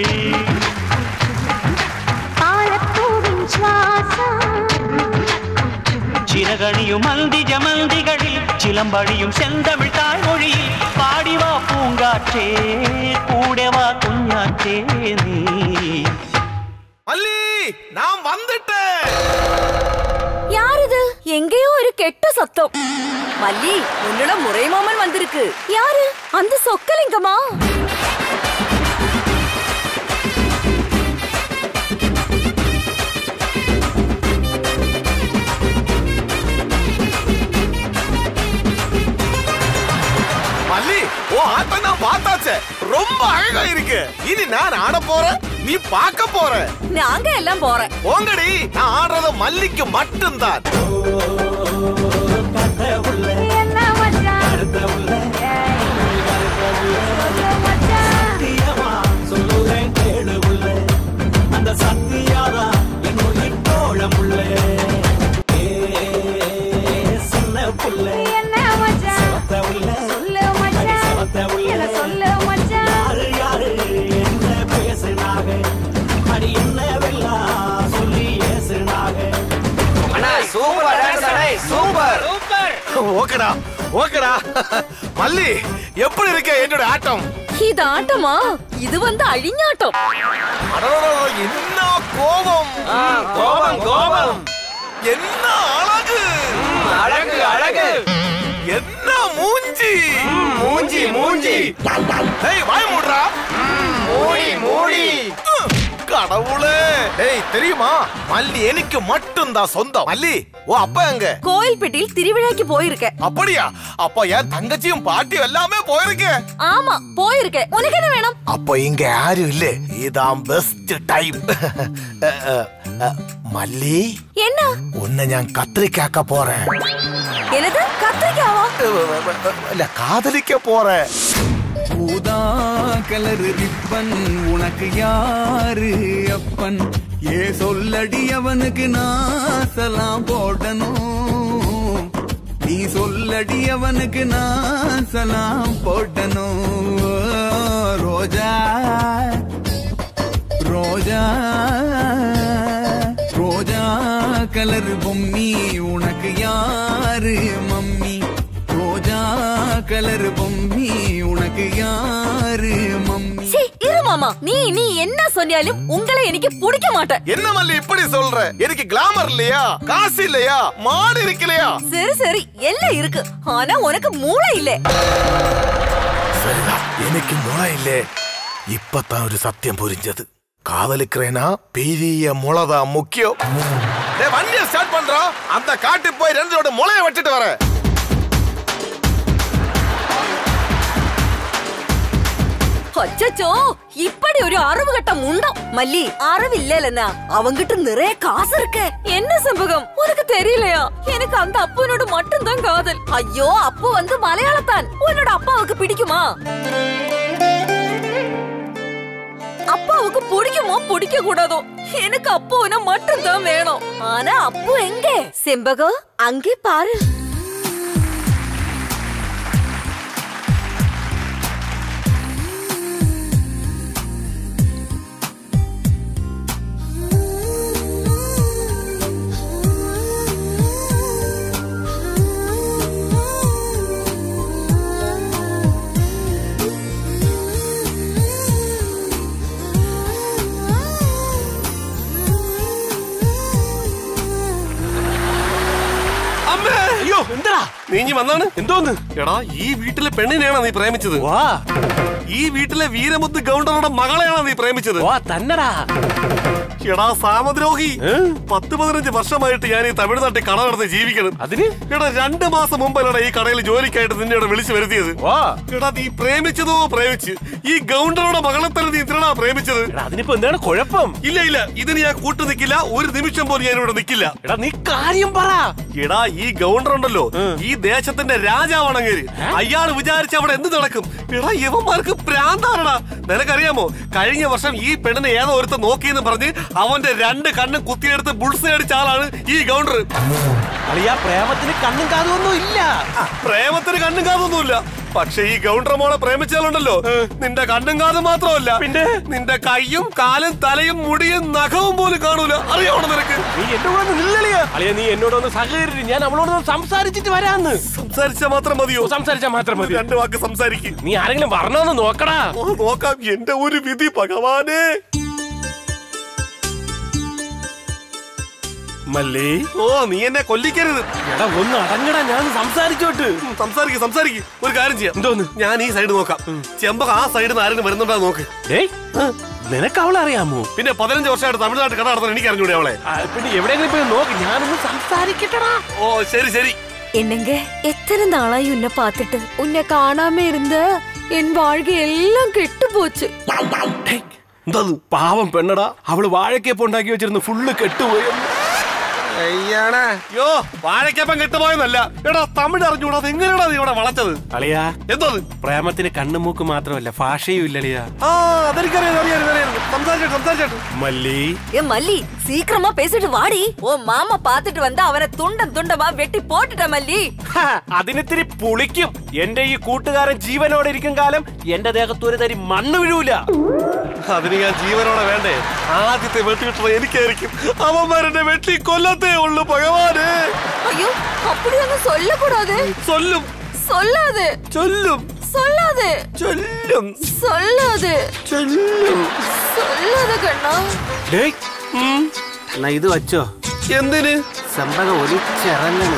பாலப்பூவின் சுவாசம் ചിരകണിയും മന്തി ജമന്തികളിൽ ചിലമ്പടിയും செந்தமிழ் താഴ്മൊഴിയിൽ പാടിവാ പൂങ്കാറ്റേ കൂടെ വാ കുഞ്ഞാറ്റേ നീ மல்லி நான் வந்துட்டேன் யார் இது எங்கேயோ ஒரு கெட்ட சத்தம் மல்லி உன்னோட முறை மாமன் வந்திருக்கு யாரு அந்த சொக்கலிங்கமா மல்லி ஓ ஆட்டம் நான் பார்த்தாச்சே ரொம்ப அழகா இருக்கு இனி நான் ஆட போறேன் நீ பார்க்க போற நாங்க எல்லாம் போறேன் போங்கடி நான் ஆடுறது மல்லிக்கு மட்டும்தான் அந்த சத்தியாரா என் உயிர் தோழம் உள்ளே சின்ன புள்ளே சத்த உள்ளே சத்த உள்ளே யாரு யாரு என்ன பேசுனாக அடி என்ன வெல்லாம் சொல்லி ஏசுனாக அண்ணா சூப்பர் டான்ஸ் அண்ணா சூப்பர் சூப்பர் ஓகேடா ஓகேடா மல்லி எப்படி இருக்க என்னோட ஆட்டம் இது ஆட்டமா இது வந்து அழிஞாட்டம் அடடடட, என்ன கோபம் கோபம் கோபம் என்ன அழகு அழகு அழகு என்ன மூஞ்சி மூஞ்சி மூஞ்சி ஏய் வாய் மூடுறா மூடி மூடி கடவுளே ஏய் தெரியுமா மல்லி எனக்கு மட்டும்தான் சொந்தம் மல்லி ஓ அப்பா எங்க கோயில்பேட்டையில் திருவிழாக்கு போயிருக்கேன் அப்படியா அப்ப என் தங்கச்சியும் பாட்டியும் எல்லாமே போயிருக்கேன் ஆமா போயிருக்கேன் உனக்கு என்ன வேணும் அப்ப இங்க யாரும் இல்ல இதான் பெஸ்ட் டைம் மல்லி என்ன உன்னை ഞാൻ കത്രിക്കാക്ക പോறேன் என்னது கத்திரிக்காவா இல்ல காதலிக்க போறேன் ஊதா கலர் ரிப்பன் உனக்கு யாரு அப்பன் ஏ சொல்லடி அவனுக்கு நாசலாம் போடணும் நீ சொல்லடி அவனுக்கு நாசலாம் போடணும் ரோஜா ரோஜா ரோஜா கலர் பொம்மி உனக்கு யாரு மம்மி ரோஜா கலர் பொம்மி உனக்கு யாரு மம்மி சீ, இரு மாமா நீ நீ என்ன சொன்னாலும் உங்களை எனக்கு பிடிக்க மாட்டேன் என்ன மல்லி இப்படி சொல்ற எனக்கு கிளாமர் இல்லையா காசு இல்லையா மாடு இருக்கலையா சரி சரி எல்லாம் இருக்கு ஆனா உனக்கு மூளை இல்ல சரிதான் எனக்கு முளை இல்லே இப்பதான் ஒரு சத்தியம் புரிஞ்சது காதலிக்கிறேனா பெரிய முளைதான் முக்கியம் டேய், வண்டியை ஸ்டார்ட் பண்றோம் அந்த காட்டுக்கு போய் ரெண்டோட முளைய வெட்டிட்டு வரேன் அச்சச்சோ இப்படி ஒரு அறிவு கட்ட முண்டம் மல்லி அறிவு இல்லைன்னா அவங்கிட்ட நிறைய காசு இருக்கு என்ன சம்பகம் உனக்கு தெரியலையா எனக்கு அந்த அப்பனோட மட்டும்தான் காதல் ஐயோ அப்பு வந்து மலையாளத்தான் உன்னோட அப்பாவுக்கு பிடிக்குமா அப்பாவுக்கு பிடிக்குமோ பிடிக்க கூடாதோ எனக்கு அப்புவன மட்டும்தான் வேணும் ஆனா அப்பு எங்க செம்பகம் அங்கே பாரு அம்மே നീ ഇനി വന്നാണ് എന്തോന്ന് എടാ ഈ വീട്ടിലെ പെണ്ണിനെയാണോ നീ പ്രേമിച്ചത് വാ ഈ വീട്ടിലെ വീരമുത്ത് ഗൗണ്ടറുടെ മകളെയാണോ നീ പ്രേമിച്ചത് വാ തന്നടാ എടാ സാമദ്രോഹി പത്ത് പതിനഞ്ച് വർഷമായിട്ട് ഞാൻ ഈ തമിഴ്നാട്ടിൽ കട നടന്ന് ജീവിക്കണം അതിന് എടാ രണ്ട് മാസം മുമ്പല്ലടാ ഈ കടയിൽ ജോലിക്കായിട്ട് നിന്നെ ഇവിടെ വിളിച്ചു വരുത്തിയത് എടാ നീ പ്രേമിച്ചതോ പ്രേമിച്ച് ഈ ഗൗണ്ടറുടെ മകളെ തന്നെ നീ എന്തിനാ പ്രേമിച്ചത് അതിനിപ്പോ എന്താണ് കുഴപ്പം ഇല്ല ഇല്ല ഇതിന് ഞാൻ കൂട്ടു നിൽക്കില്ല ഒരു നിമിഷം പോലും ഞാൻ ഇവിടെ നിൽക്കില്ല എടാ നീ കാര്യം പറ എടാ ഈ ഗൗണ്ടർ ഉണ്ടല്ലോ ഈ ദേശത്തിന്റെ രാജാവാണങ്ങേര് അയാൾ വിചാരിച്ച അവിടെ എന്ത് നടക്കും എടാ ഇവന്മാർക്ക് പ്രാന്താണടാ നിനക്കറിയാമോ കഴിഞ്ഞ വർഷം ഈ പെണ്ണിനെ ഏതോ ഒരുത്ത നോക്കിയെന്ന് പറഞ്ഞ് അവന്റെ രണ്ട് കണ്ണും കുത്തിയെടുത്ത് ബുൾസ് അടിച്ച ആളാണ് ഈ ഗൗണ്ടർ അളിയാ പ്രേമത്തിന് കണ്ണും കാതൊന്നും ഇല്ല പ്രേമത്തിന് കണ്ണും കാതൊന്നുമില്ല പക്ഷെ ഈ ഗൗണ്ടർ മോളെ പ്രേമിച്ചാലുണ്ടല്ലോ നിന്റെ കണ്ണും കാതും മാത്രമല്ല പിന്നെ നിന്റെ കൈയും കാലും തലയും മുടിയും നഖവും പോലും കാണൂല അറിയാവണം നിനക്ക് നീ എന്റെ കൂടെ നില്ലളിയ അളിയ നീ എന്നോടൊന്ന് സഹകരിച്ച് ഞാൻ അവളോടൊന്ന് സംസാരിച്ചിട്ട് വരാന്ന് സംസാരിച്ചാ മാത്രം മതിയോ സംസാരിച്ചാ മാത്രം മതി രണ്ട് വാക്ക് സംസാരിക്കും നീ ആരെങ്കിലും വരണമെന്ന് നോക്കടാ നോക്കാം എന്റെ ഒരു വിധി ഭഗവാനേ മല്ലി ഓ നീ എന്നെ കൊല്ലിക്കരുത് എടാ ഒന്ന് അടങ്ങടാ ഞാൻ സംസാരിച്ചോട്ട് സംസാരിക്ക് സംസാരിക്ക് ഒരു കാര്യം ചെയ്യാം എന്തോന്ന് ഞാൻ ഈ സൈഡ് നോക്കാം ചെമ്പക ആ സൈഡിൽ നിന്ന് ആരെങ്കിലും വരുന്നുണ്ടോ നോക്ക് നിനക്ക് അവളെ അറിയാമോ പിന്നെ പതിനഞ്ച് വർഷമായിട്ട് തമിഴ്നാട്ടിൽ കട നടത്താൻ എനിക്ക് അറിഞ്ഞൂടെ അവളെ പിന്നെ എവിടെയെങ്കിലും പോയി നോക്ക് ഞാനൊന്ന് സംസാരിക്കട്ടടാ ഓ ശരി ശരി என்னங்க எத்தனை நாளாய் உன்னை பார்த்துட்டு உன்னை காணாம இருந்த என் வாழ்க்கை எல்லாம் கெட்டு போச்சு എന്തത് പാവം പെണ്ണടാ അവള് വാഴക്കേപ്പ് ഉണ്ടാക്കി വെച്ചിരുന്നു ഫുള്ള് കെട്ടുപോയി അയ്യാണേ യോ വാഴക്കപ്പം കെട്ടുപോയെന്നല്ല എടാ തമിഴ് അറിഞ്ഞൂടാ അത് എങ്ങനെയാടാ നീ ഇവിടെ വളച്ചത് അളിയാ എന്തത് പ്രേമത്തിന് കണ്ണുമൂക്ക് മാത്രമല്ല ഭാഷയും ഇല്ലളിയാ ആ അതെനിക്കറിയാം അറിയാം അറിയാം സംസാരിച്ചോട്ട് സംസാരിച്ചോട്ട് മല്ലി ஏ மல்லி சீக்கிரமா பேசிட்டு வாடி உன் மாமா பாத்துட்டு வந்து அவனை துண்டம் துண்டமா வெட்டி போட்டுட்ட மல்லி അതിനിത്തിരി പുളിക്കും എന്റെ ഈ കൂട്ടുകാരൻ ജീവനോടെ ഇരിക്കും കാലം എന്റെ ദേഹത്ത് ഒരു തരി മണ്ണ് വീഴൂല അതിന് ഞാൻ ജീവനോടെ വേണ്ടേ ആദ്യത്തെ വെട്ടിക്കിട്ടുള്ള എനിക്കായിരിക്കും അവന്മാരെന്നെ വെട്ടി കൊല്ലത്തേ ഉള്ളു ഭഗവാനെ ஐயோ அப்படியொന്നും சொல்லக்கூடாது சொல்லும் சொல்லாது சொல்லும் சொல்லாது சொல்லும் சொல்லாது சொல்லும் சொல்லாத கண்ணா ഡേയ് എന്നാ ഇത് വച്ചോ എന്തിന് സമ്പക ഒലിച്ചിറങ്ങണ്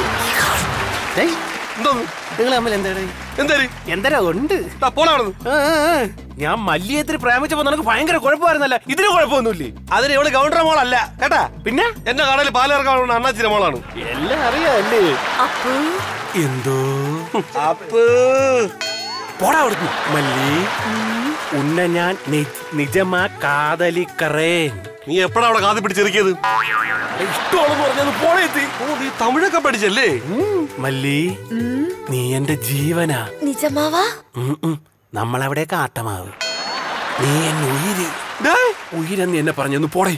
നിങ്ങൾ തമ്മിൽ എന്താടേ എന്തായാലും എന്തരാ ഉണ്ട് ഞാൻ മല്ലിയത്തിന് പ്രേമിച്ചപ്പോ നിനക്ക് ഭയങ്കര കുഴപ്പമായിരുന്നല്ല ഇതിന് കുഴപ്പമൊന്നുമില്ലേ അതിന് ഇവള് ഗൗണ്ടർ മോളല്ല കേട്ടാ പിന്നെ എന്റെ കടയിൽ പാലിറക്കാൻ അണ്ണാച്ചിന്റെ മോളാണ് എല്ലാം അറിയാല്ലേ എന്തോ അപ്പ് പോടാ അവിടുന്ന് മല്ലി ഉന്ന ഞാൻ നി- നിജമാ കാതലിക്കറേൻ നീ എപ്പോഴാ അവിടെ കാതി പിടിച്ചിരിക്കിയത് ഇഷ്ടമാണെന്ന് പറഞ്ഞത് പോളെത്തി ഓ നീ തമിഴൊക്കെ പഠിച്ചല്ലേ മല്ലി നീ എന്റെ ജീവനാ நிஜமாவா ഉം, ഉം. നമ്മളെവിടെയൊക്കെ ആട്ടമാവ് നീ എന്നെ ഉയിരി ഉയിരെന്ന് എന്നെ പറഞ്ഞൊന്ന് പോടേ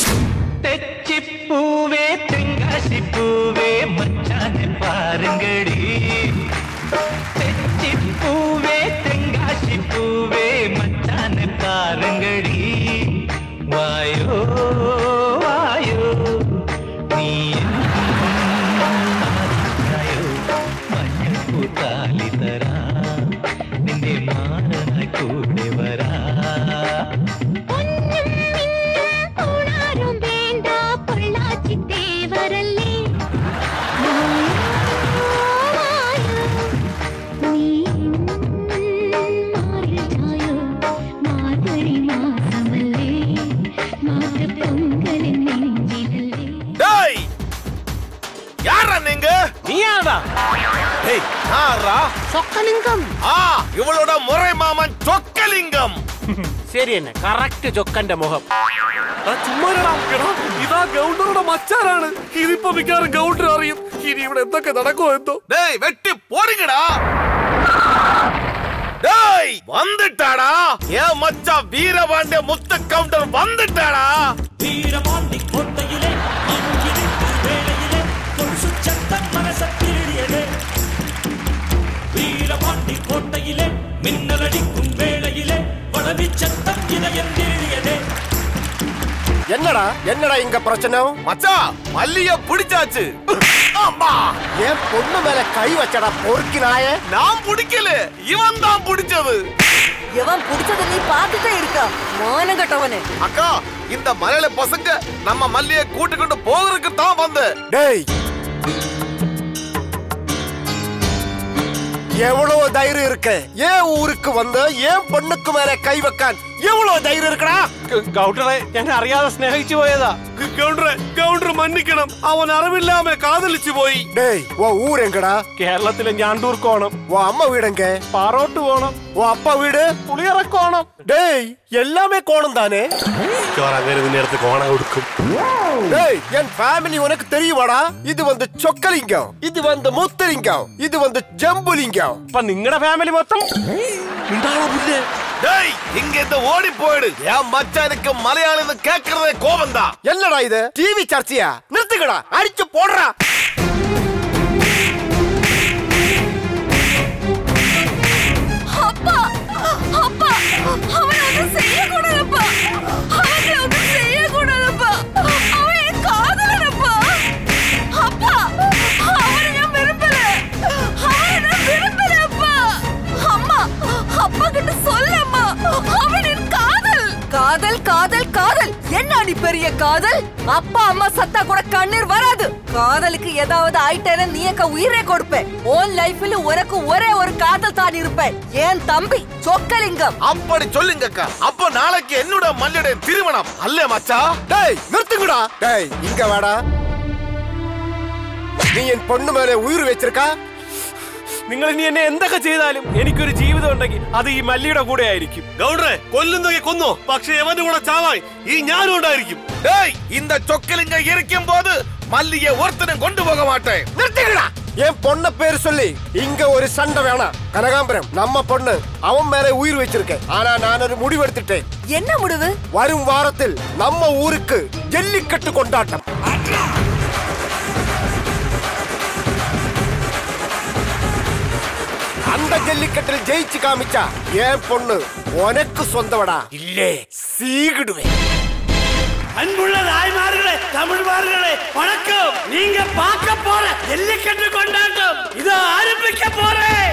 பூவே தெங்காசி பூவே மச்சானை பாருங்கடி தெச்சி பூவே தெங்காசி பூவே மச்சானை பாருங்கடி வாயோ வாயோ நீ മഞ്ഞപ്പൂ താലി തരാ നിന്റെ മാറനായി കൂടെ വരാ ആരും വേണ്ട പൊള്ളാച്ചി തേവരല്ലേ டேய் யாரா நீங்க நீயாடா டேய் யாரா சொக்கலிங்கம் ஆ இவளோட முறை மாமன் சொக்கலிங்கம் ശരി തന്നെ കറക്റ്റ് ചൊക്കന്റെ മുഖം ചുമ്മാ ഇതാ ഗൗണ്ടറുടെ മച്ചാനാണ് ഇതിപ്പോ മിക്കവാറും ഗൗണ്ടർ അറിയും ഇനി ഇവിടെ എന്തൊക്കെ നടക്കുമോ എന്തോ டேய் வெட்டி போடுங்கடா டேய் வந்துட்டாடா ஏன் மச்சான் வீரபாண்டிய முத்து கவுண்டர் வந்துட்டாடா வீரபாண்டி கோட்டையிலே அங்கிருந்த வேளையிலே கொலுசு சத்தம் மனச திருடியதே வீரபாண்டி கோட்டையிலே மின்னலடிக்கும் வேளையிலே வளவி சத்தம் இதயம் திருடியதே என்னடா என்னடா இங்க பிரச்சனை மச்சான் மல்லிய பிடிச்சாச்சு அம்மா என் பொண்ணு மேல கை வச்சடா பொறுக்கி நாயே நான் பிடிக்கல இவன் தான் பிடிச்சது எவன் புடிச்சத நீ பார்த்துட்டே இருக்க மானகட்டவனே அக்கா இந்த மலையாள பசங்க நம்ம மல்லிய கூட்டிக்கிட்டு போகிறதுக்கு தான் வந்து டேய் எவ்வளவு தைரியம் இருக்கு ஏன் ஊருக்கு வந்து ஏன் பொண்ணுக்கு மேல கை வைக்கான் எவ்வளவு தைரியம் இருக்குடா ഗൗണ്ടറെ ഞാൻ അറിയാതെ സ്നേഹിച്ചു പോയതാ ഗൗണ്ടറെ ഗൗണ്ടർ മன்னிക്കണം അവൻ അറിവില്ലാമ കാതലിച്ചു പോയി டேய் உன் ஊர் எங்கடா കേരളത്തിലെ ഞാണ്ടൂർ കോണം உன் அம்மா வீடு எங்க പാറോട്ട് കോണം உன் அப்பா வீடு പുളിയറ കോണം டேய் எல்லாமே கோணம் தானே അങ്ങനെ നേരത്തെ കോണം കൊടുക്കും டேய் என் ஃபேமிலி உனக்கு தெரியுமாடா இது வந்து சொக்கலிங்கம் இது வந்து முத்தலிங்கம் இது வந்து ஜம்புலிங்கம் അപ്പൊ നിങ്ങളുടെ ഫാമിലി മൊത്തം டேய் இங்க இந்த ஓடி போயிடு என் மச்சானுக்கு மலையாளம் கேக்குறதே கோபம் தான் என்னடா இது டிவி சர்ச்சையா நிறுத்துக்கடா அடிச்சு போடுறா அப்பா அப்பா அவனை ஒன்றும் செய்யக்கூடாதப்பா அவனை ஒன்றும் செய்யக்கூடாதப்பா அவன் என் காதலனப்பா அப்பா அவனை நான் விரும்பல அவனை நான் விரும்பலப்பா அம்மா அப்பா கிட்ட சொல்லம்மா அவன் என் காதல் காதல் காதல் காதல் என்ன நீ பெரிய காதல் அப்பா அம்மா சத்தா கூட கண்ணீர் வராது காதலுக்கு ஏதாவது ஆயிட்டேன்னு நீ எங்க உயிரே கொடுப்பேன் உன் லைஃப்ல உனக்கு ஒரே ஒரு காதல் தான் இருப்பேன் என் தம்பி சொக்கலிங்கம் அப்படி சொல்லுங்கக்கா அப்ப நாளைக்கு என்னோட மல்லியுடைய திருமணம் அல்ல மச்சா டேய் நிறுத்துங்கடா டேய் இங்க வாடா നീ എൻ പൊണ്ണു മേലെ ഉയിർ വെച്ചിരിക്കാ നിങ്ങൾ ഇനി എന്നെ എന്തൊക്കെ ചെയ്താലും എനിക്കൊരു ജീവിതം ഉണ്ടെങ്കിൽ അത് ഈ മല്ലിയുടെ കൂടെ ആയിരിക്കും ഗൗഡറെ കൊല്ലുന്നൊക്കെ കൊന്നു പക്ഷെ എവന്റെ കൂടെ ചാവാൻ ഈ ഞാനും ഉണ്ടായിരിക്കും டேய் இந்த சொக்கலிங்க இருக்கும் போது மல்லிய ஒருத்தனும் கொண்டு போக மாட்டேன் நிறுத்திக்கடா என் பொண்ண பேர் சொல்லி இங்க ஒரு சண்டை வேணாம் கனகாம்பரம் நம்ம பொண்ணு அவன் மேல உயிர் வச்சிருக்கேன் ஆனா நான் ஒரு முடிவு எடுத்துட்டேன் என்ன முடிவு வரும் வாரத்தில் நம்ம ஊருக்கு ஜல்லிக்கட்டு கொண்டாட்டம் அந்த ஜல்லிக்கட்டில் ஜெயிச்சு காமிச்சா என் பொண்ணு உனக்கு சொந்தவடா இல்லே சீகிடுவேன் அன்புள்ள தாய்மார்களே தமிழ்மார்களே வணக்கம் நீங்க பார்க்க போற ஜல்லிக்கட்டு கொண்டாட்டம் இதை ஆரம்பிக்க போறேன்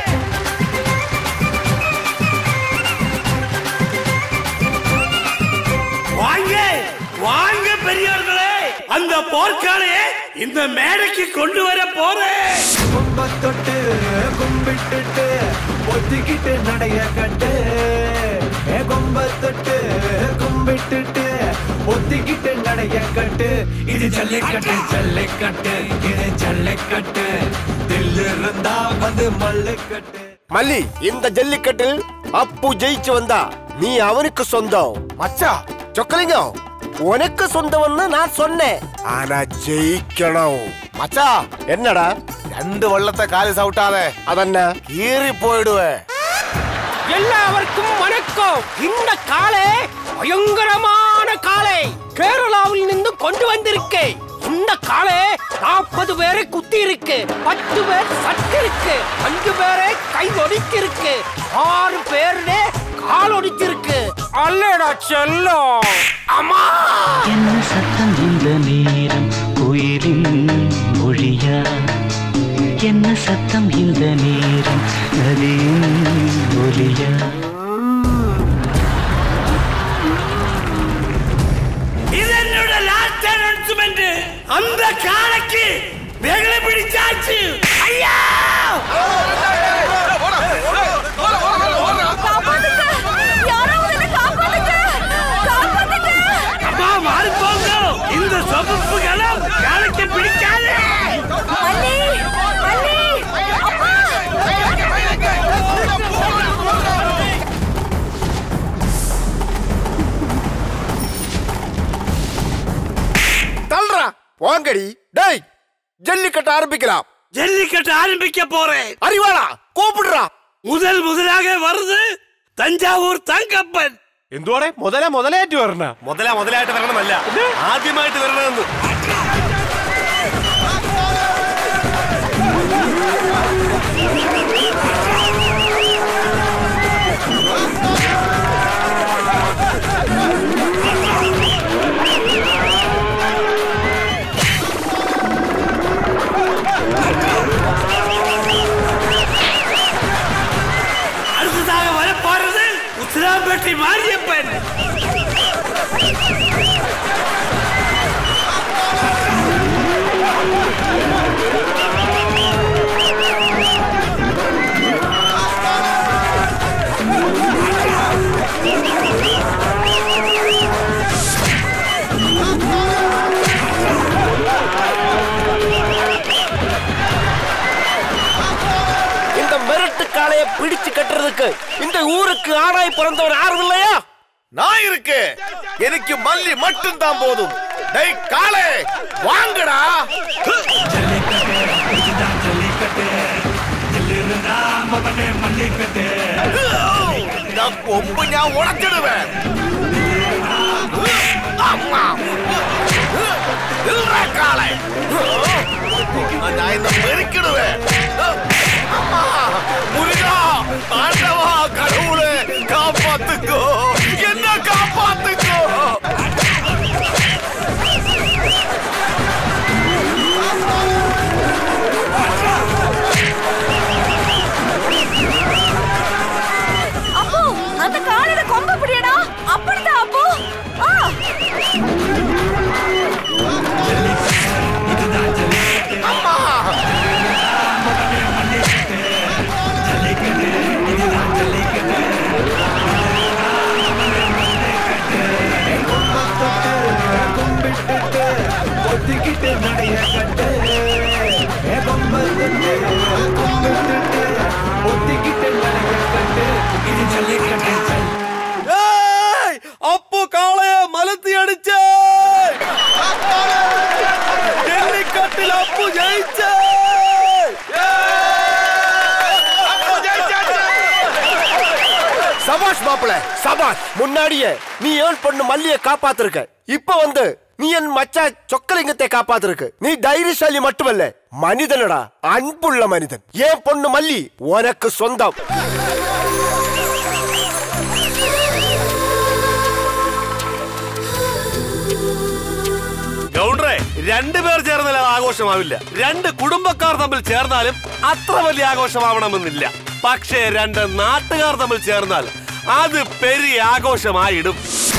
வாங்க வாங்க பெரியவர்களே அந்த போர்க்காலையே இந்த மேடைக்கு கொண்டு வர போறேன் தொட்டு கும்பிட்டுட்டு ஒத்திக்கிட்டு நடைய கட்டு ஏ கொம்ப தொட்டு கும்பிட்டுட்டு ஒத்திக்கிட்டு நடைய கட்டு இது ஜல்லிக்கட்டு ஜல்லிக்கட்டு இது ஜல்லிக்கட்டு தில்லு இருந்தா வந்து மல்லுக்கட்டு மல்லி இந்த ஜல்லிக்கட்டில் அப்பு ஜெயிச்சு வந்தா நீ அவனுக்கு சொந்தம் மச்சா சொக்கலிங்கம் உனக்கு சொந்தம்னு நான் சொன்னேன் ஆனா ஜெயிக்கணும் மச்சா என்னடா ரெண்டு வள்ளத்தை காலி சவுட்டாதே அதென்ன கீறி போயிடுவேன் எல்லாருக்கும் வணக்கம் இந்த காளை பயங்கரமான காளை கேரளாவில் நின்று கொண்டு வந்திருக்கேன் இந்த காளை நாற்பது பேரை குத்தி இருக்கு பத்து பேர் சட்டு இருக்கு அஞ்சு பேரை கை ஒடிக்கு இருக்கு ஆறு பேருனே கால் ஒடிச்சிருக்கு அல்லடா செல்லம் அம்மா என்ன சத்தம் இந்த நேரம் குயிலின் மொழியா என்ன சத்தம் இந்த நேரம் நதியின் ஒலியா இது என்னோட லாஸ்ட் அனௌன்ஸ்மெண்ட் அந்த காலைக்கு வெகுளை பிடிச்சாச்சு ஐயா அம்மா மாறி போங்க இந்த சொகுப்பு கலம் காலைக்கு பிடிக்காது தள்ளுறா வாங்கடி டேய் ஜல்லிக்கட்டு ஆரம்பிக்கலாம் ஜல்லிக்கட்டு ஆரம்பிக்க போறேன் அறிவாளா கூப்பிடுறா முதல் முதலாக வருது தஞ்சாவூர் தங்கப்பன் എന്തോടെ മുതല മുതലായിട്ട് വരണ മുതല മുതലായിട്ട് വരണമല്ല ആദ്യമായിട്ട് വരണമെന്ന് அடுத்ததாக வர போறது உத்திராம்பேட்டை மாரியப்பன் பேசுறதுக்கு இந்த ஊருக்கு ஆணாய் பிறந்தவன் யாரும் இல்லையா நான் இருக்கு எனக்கு மல்லி மட்டும் தான் போதும் டேய் காளே வாங்கடா நான் கொம்பு நான் உடைச்சிடுவேன் அம்மா இல்லடா காளை நான் இந்த மெருக்கிடுவேன் அம்மா முருகா ஆண்டவா கடவுளே காப்பாத்துக்கோ என்ன காப்பாத்துக்கோ அப்போ அந்த காலையில கொம்ப பிடியடா அப்படிதான் அப்போ ஆ ஒத்திக்கிட்டு நடைய கட்டு ஏ கொம்பத்துட்டு கும்பிட்டுட்டு ஒத்திக்கிட்டு நடைய கட்டு இது ஜல்லிக்கட்டு ஜல் ஏய் அப்பு காளைய மலத்தி அடிச்சே ஜல்லிக்கட்டில் அப்பு ஜெயிச்சே சபாஷ் மாப்பிள சபாஷ் முன்னாடியே நீ ஏன் பொண்ணு மல்லிய காப்பாத்திருக்க இப்ப வந்து நீ என் மச்சா சொக்கலிங்கத்தை காப்பாத்திருக்கு நீ தைரியசாலி மட்டுமல்ல மனிதனடா அன்புள்ள மனிதன் ஏன் பொண்ணு மல்லி உனக்கு சொந்தம் ഗൗണ്ടറെ രണ്ടുപേർ ചേർന്നാൽ ആഘോഷമാവില്ല രണ്ട് കുടുംബക്കാർ തമ്മിൽ ചേർന്നാലും അത്ര വലിയ ആഘോഷമാവണമെന്നില്ല പക്ഷേ രണ്ട് നാട്ടുകാർ തമ്മിൽ ചേർന്നാൽ അത് പെരിയ ആഘോഷമായിടും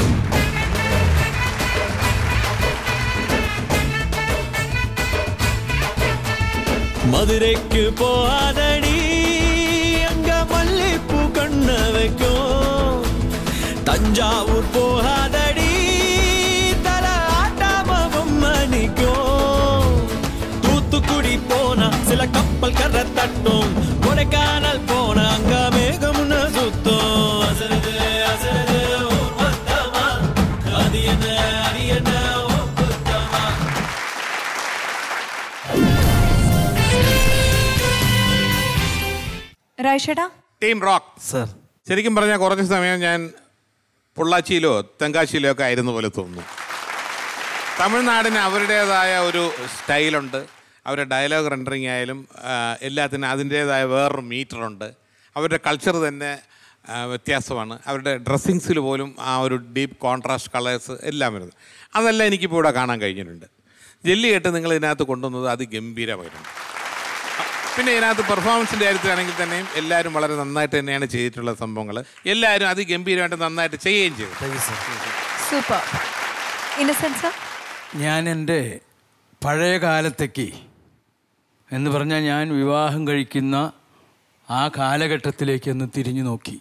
மதுரைக்கு போகாதடி அங்க மல்லிப்பூ கண்ண வைக்கும் தஞ்சாவூர் போகாதடி தல ஆட்டாம பொம்மணிக்கும் தூத்துக்குடி போனா சில கப்பல் கரை தட்டும் கொடைக்கானல் போனா அங்க மேகம்னு சுத்தும் அசருது அசருது ஊர் மொத்தமா. அது என்ன அது என்ன ஓ குத்தமா രാജേട്ടാ ടീം റോക്ക് സർ ശരിക്കും പറഞ്ഞാൽ കുറച്ച് സമയം ഞാൻ പൊള്ളാച്ചിയിലോ തെങ്കാശിയിലോ ഒക്കെ ആയിരുന്ന പോലെ തോന്നുന്നു തമിഴ്നാടിന് അവരുടേതായ ഒരു സ്റ്റൈലുണ്ട് അവരുടെ ഡയലോഗ് റെൻഡറിങ് ആയാലും ആ, എല്ലാത്തിനും അതിൻ്റേതായ വേറൊരു മീറ്ററുണ്ട് അവരുടെ കൾച്ചർ തന്നെ ആ, വ്യത്യാസമാണ് അവരുടെ ഡ്രസ്സിങ്സിൽ പോലും ആ ഒരു ഡീപ്പ് കോൺട്രാസ്റ്റ് കളേഴ്സ് എല്ലാം വരുന്നത് അതെല്ലാം എനിക്കിപ്പോൾ ഇവിടെ കാണാൻ കഴിഞ്ഞിട്ടുണ്ട് ജെല്ലി കെട്ട് നിങ്ങൾ ഇതിനകത്ത് കൊണ്ടുവന്നത് അതിഗംഭീരമായിരുന്നു പിന്നെ ഇതിനകത്ത് പെർഫോമൻസിൻ്റെ കാര്യത്തിലാണെങ്കിൽ തന്നെയും എല്ലാവരും വളരെ നന്നായിട്ട് തന്നെയാണ് ചെയ്തിട്ടുള്ള സംഭവങ്ങൾ എല്ലാവരും അതിഗംഭീരമായിട്ട് നന്നായിട്ട് ചെയ്യുകയും ചെയ്തു സൂപ്പർ ഇന്നസെൻസ് ഞാൻ എൻ്റെ പഴയ കാലത്തേക്ക് എന്ന് പറഞ്ഞാൽ ഞാൻ വിവാഹം കഴിക്കുന്ന ആ കാലഘട്ടത്തിലേക്ക് ഒന്ന് തിരിഞ്ഞു നോക്കി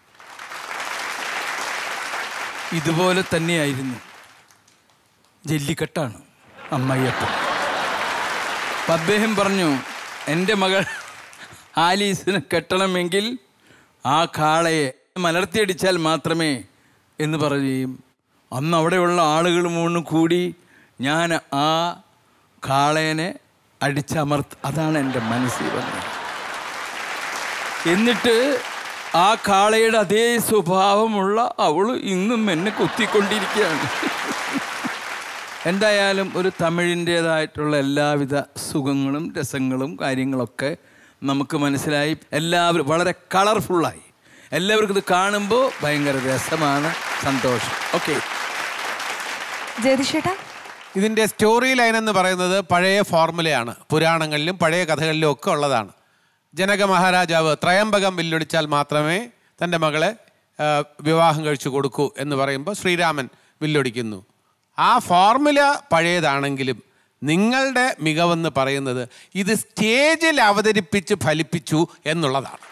ഇതുപോലെ തന്നെയായിരുന്നു ജല്ലിക്കെട്ടാണ് അമ്മയ്യപ്പൻ അപ്പം അദ്ദേഹം പറഞ്ഞു എൻ്റെ മകൾ ആലീസിനെ കെട്ടണമെങ്കിൽ ആ കാളയെ മലർത്തിയടിച്ചാൽ മാത്രമേ എന്ന് പറയുകയും അന്ന് അവിടെയുള്ള ആളുകൾ മുഴുവൻ കൂടി ഞാൻ ആ കാളയനെ അടിച്ചമർത്ത് അതാണ് എൻ്റെ മനസ്സിൽ വന്നത് എന്നിട്ട് ആ കാളയുടെ അതേ സ്വഭാവമുള്ള അവൾ ഇന്നും എന്നെ കുത്തിക്കൊണ്ടിരിക്കുകയാണ് എന്തായാലും ഒരു തമിഴിൻ്റേതായിട്ടുള്ള എല്ലാവിധ സുഖങ്ങളും രസങ്ങളും കാര്യങ്ങളൊക്കെ നമുക്ക് മനസ്സിലായി എല്ലാവരും വളരെ കളർഫുള്ളായി എല്ലാവർക്കും ഇത് കാണുമ്പോൾ ഭയങ്കര രസമാണ് സന്തോഷം ഓക്കെ ജയതിഷേട്ടാ ഇതിൻ്റെ സ്റ്റോറി ലൈൻ എന്ന് പറയുന്നത് പഴയ ഫോർമുലയാണ് പുരാണങ്ങളിലും പഴയ കഥകളിലും ഒക്കെ ഉള്ളതാണ് ജനക മഹാരാജാവ് ത്രയംബകം വില്ലൊടിച്ചാൽ മാത്രമേ തൻ്റെ മകളെ ആ, വിവാഹം കഴിച്ചു കൊടുക്കൂ എന്ന് പറയുമ്പോൾ ശ്രീരാമൻ വില്ലൊടിക്കുന്നു ആ ഫോർമുല പഴയതാണെങ്കിലും നിങ്ങളുടെ മികവെന്ന് പറയുന്നത് ഇത് സ്റ്റേജിൽ അവതരിപ്പിച്ച് ഫലിപ്പിച്ചു എന്നുള്ളതാണ്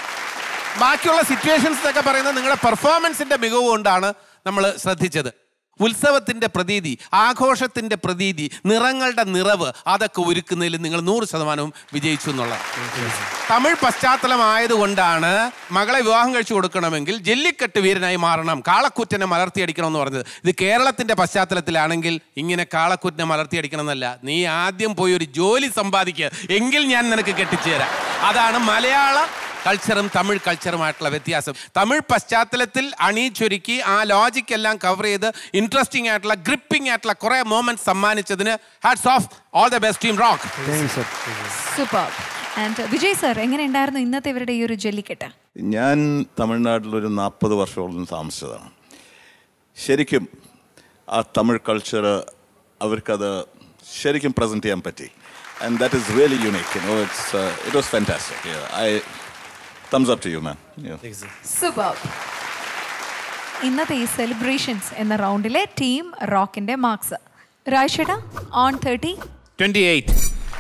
ബാക്കിയുള്ള സിറ്റുവേഷൻസ് ഒക്കെ പറയുന്നത് നിങ്ങളുടെ പെർഫോമൻസിൻ്റെ മികവ് കൊണ്ടാണ് നമ്മൾ ശ്രദ്ധിച്ചത് ഉത്സവത്തിൻ്റെ പ്രതീതി ആഘോഷത്തിൻ്റെ പ്രതീതി നിറങ്ങളുടെ നിറവ് അതൊക്കെ ഒരുക്കുന്നതിൽ നിങ്ങൾ നൂറ് ശതമാനവും വിജയിച്ചു എന്നുള്ളത് തമിഴ് പശ്ചാത്തലമായതുകൊണ്ടാണ് മകളെ വിവാഹം കഴിച്ചു കൊടുക്കണമെങ്കിൽ ജല്ലിക്കെട്ട് വീരനായി മാറണം കാളക്കുറ്റനെ മലർത്തിയടിക്കണം എന്ന് പറഞ്ഞത് ഇത് കേരളത്തിൻ്റെ പശ്ചാത്തലത്തിലാണെങ്കിൽ ഇങ്ങനെ കാളക്കുറ്റനെ മലർത്തിയടിക്കണം എന്നല്ല നീ ആദ്യം പോയി ഒരു ജോലി സമ്പാദിക്കുക എങ്കിൽ ഞാൻ നിനക്ക് കെട്ടിച്ചു തരാം അതാണ് മലയാള കൾച്ചറും തമിഴ് കൾച്ചറുമായിട്ടുള്ള വ്യത്യാസം തമിഴ് പശ്ചാത്തലത്തിൽ അണിയിച്ചൊരുക്കി ആ ലോജിക് എല്ലാം കവർ ചെയ്ത് ഇൻട്രസ്റ്റിംഗ് ആയിട്ടുള്ള ഗ്രിപ്പിംഗ് ആയിട്ടുള്ള കുറെ മോമെന്റ് സമ്മാനിച്ചതിന് hats off all the best team rock super and Vijay sir എങ്ങനെ ഉണ്ടായിരുന്നു ഇന്നത്തെ ഇവരുടെ ഈ ഒരു ജല്ലിക്കെട്ട് ഞാൻ തമിഴ്നാട്ടിലൊരു നാൽപ്പത് വർഷത്തോളം താമസിച്ചതാണ് ശരിക്കും ആ തമിഴ് കൾച്ചർ അവർക്കത് ശരിക്കും പ്രസൻറ്റ് ചെയ്യാൻ പറ്റി and that is really unique you know it's it was fantastic I thumbs up to you man super ഇന്നത്തെ ഈ സെലിബ്രേഷൻസ് എന്ന റൗണ്ടിലെ ടീം റോക്കിന്റെ മാർക്സ് രാജേട്ടാ ഓൺ തേർട്ടി ട്വന്റി എയ്റ്റ്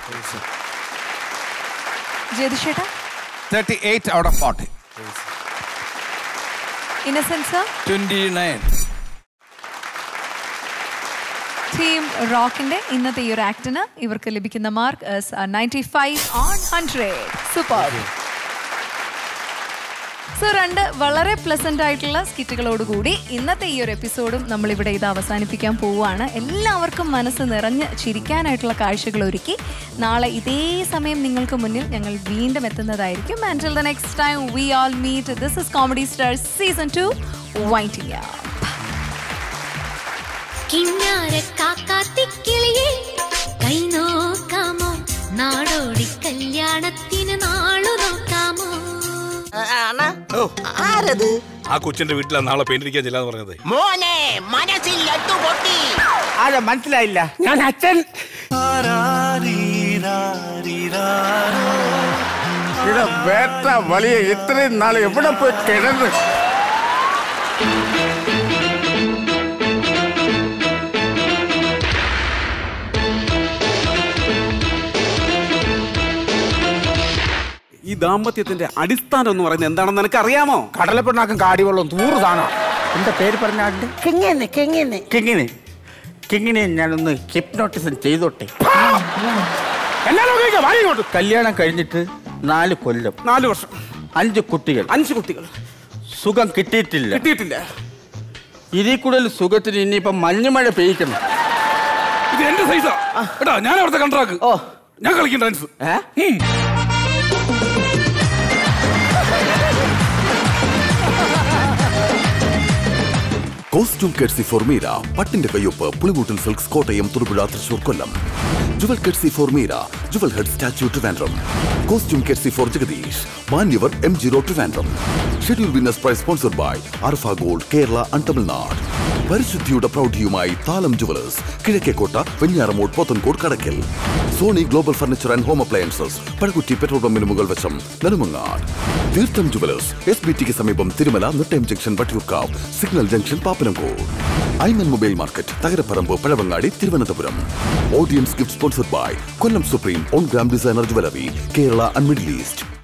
ജ്യോതിഷേട്ടാ thirty eight out of forty Innocent's twenty nine team റോക്കിന്റെ ഇന്നത്തെ ഈ ഒരു ആക്ടിന് ഇവർക്ക് ലഭിക്കുന്ന mark ninety five on hundred super so രണ്ട് വളരെ പ്ലസന്റ് ആയിട്ടുള്ള സ്കിറ്റുകളോടുകൂടി ഇന്നത്തെ ഈ ഒരു എപ്പിസോഡും നമ്മളിവിടെ ഇത് അവസാനിപ്പിക്കാൻ പോവുകയാണ് എല്ലാവർക്കും മനസ്സ് നിറഞ്ഞ് ചിരിക്കാനായിട്ടുള്ള കാഴ്ചകൾ ഒരുക്കി നാളെ ഇതേ സമയം നിങ്ങൾക്ക് മുന്നിൽ ഞങ്ങൾ വീണ്ടും എത്തുന്നതായിരിക്കും and the next time we all meet this is comedy star season two waiting കിന്നാര കാക്കാത്തിക്കിളിയെ കൈ നോക്കാമോ നാടോടി കല്യാണത്തിന് നാളു നോക്കാമോ ആരത് ആ കൊച്ചിന്റെ വീട്ടിലാ നാളെ പെയിന്റ് അടിക്കാൻ ചെല്ലാന്ന് പറഞ്ഞത് മോനെ മനസ്സിൽ ലഡ്ഡു പൊട്ടി ആരാ മനസ്സിലായില്ല ഞാൻ അച്ഛൻ ഇവിടെ വേട്ട വലിയ ഇത്രയും നാൾ എവിടെ പോയി കിടന്ന് ഈ ദാമ്പത്യത്തിന്റെ അടിസ്ഥാനം എന്ന് പറയുന്നത് എന്താണെന്ന് നിനക്ക് അറിയാമോ കടലപ്പെണ്ണാക്കും കാടിവെള്ളം തൂറ് താണോ എന്റെ പേര് പറഞ്ഞാണ്ട് കെങ്ങനെ കെങ്ങനെ കിങ്ങിനെ കിങ്ങിനെ ഞാനൊന്ന് ഹിപ്നോട്ടിസം ചെയ്തോട്ടെ കല്യാണം കഴിഞ്ഞിട്ട് നാല് കൊല്ലം നാല് വർഷം അഞ്ച് കുട്ടികൾ അഞ്ച് കുട്ടികൾ സുഖം കിട്ടിയിട്ടില്ല കിട്ടിയിട്ടില്ല ഇതിൽ കൂടുതൽ സുഖത്തിന് ഇനിയിപ്പം മഞ്ഞുമഴ പെയ്യിക്കണം ഇത് എന്റെ സൈസാ എടാ ഞാൻ അവിടുത്തെ കണ്ട്രാക്ക് ഓ ഞാൻ കളിക്കും dance costume credits for Meera പട്ടിന്റെ കയ്യൊപ്പ് Pulikoottil silks Kottayam Thodupuzha Thrissur Kollam jewel credits for Meera jewel head statue Trivandrum costume credits for Jagadish Manyavar M ജീറോ Trivandrum schedule winners prize sponsored by Arfa gold Kerala and Tamil Nadu പരിശുദ്ധിയുടെ പ്രൗഢിയുമായി Thalam jewellers Kizhakkekotta Venjaramoodu Pothencode Kadakkal Sony global furniture and home appliances Pazhakutty petrol പമ്പിന് മുകൾ വശം നെടുമങ്ങാട് തീർത്ഥം ജുവലേഴ്സ് എസ് ബി ടിക്ക് സമീപം Thirumala Nettayam junction Vattiyoorkavu signal junction Pappanamcode Aiman mobile market Thakaraparambu Pazhavangadi Thiruvananthapuram audience gift sponsored by Kollam supreme on gram designer jewellery Kerala and middle east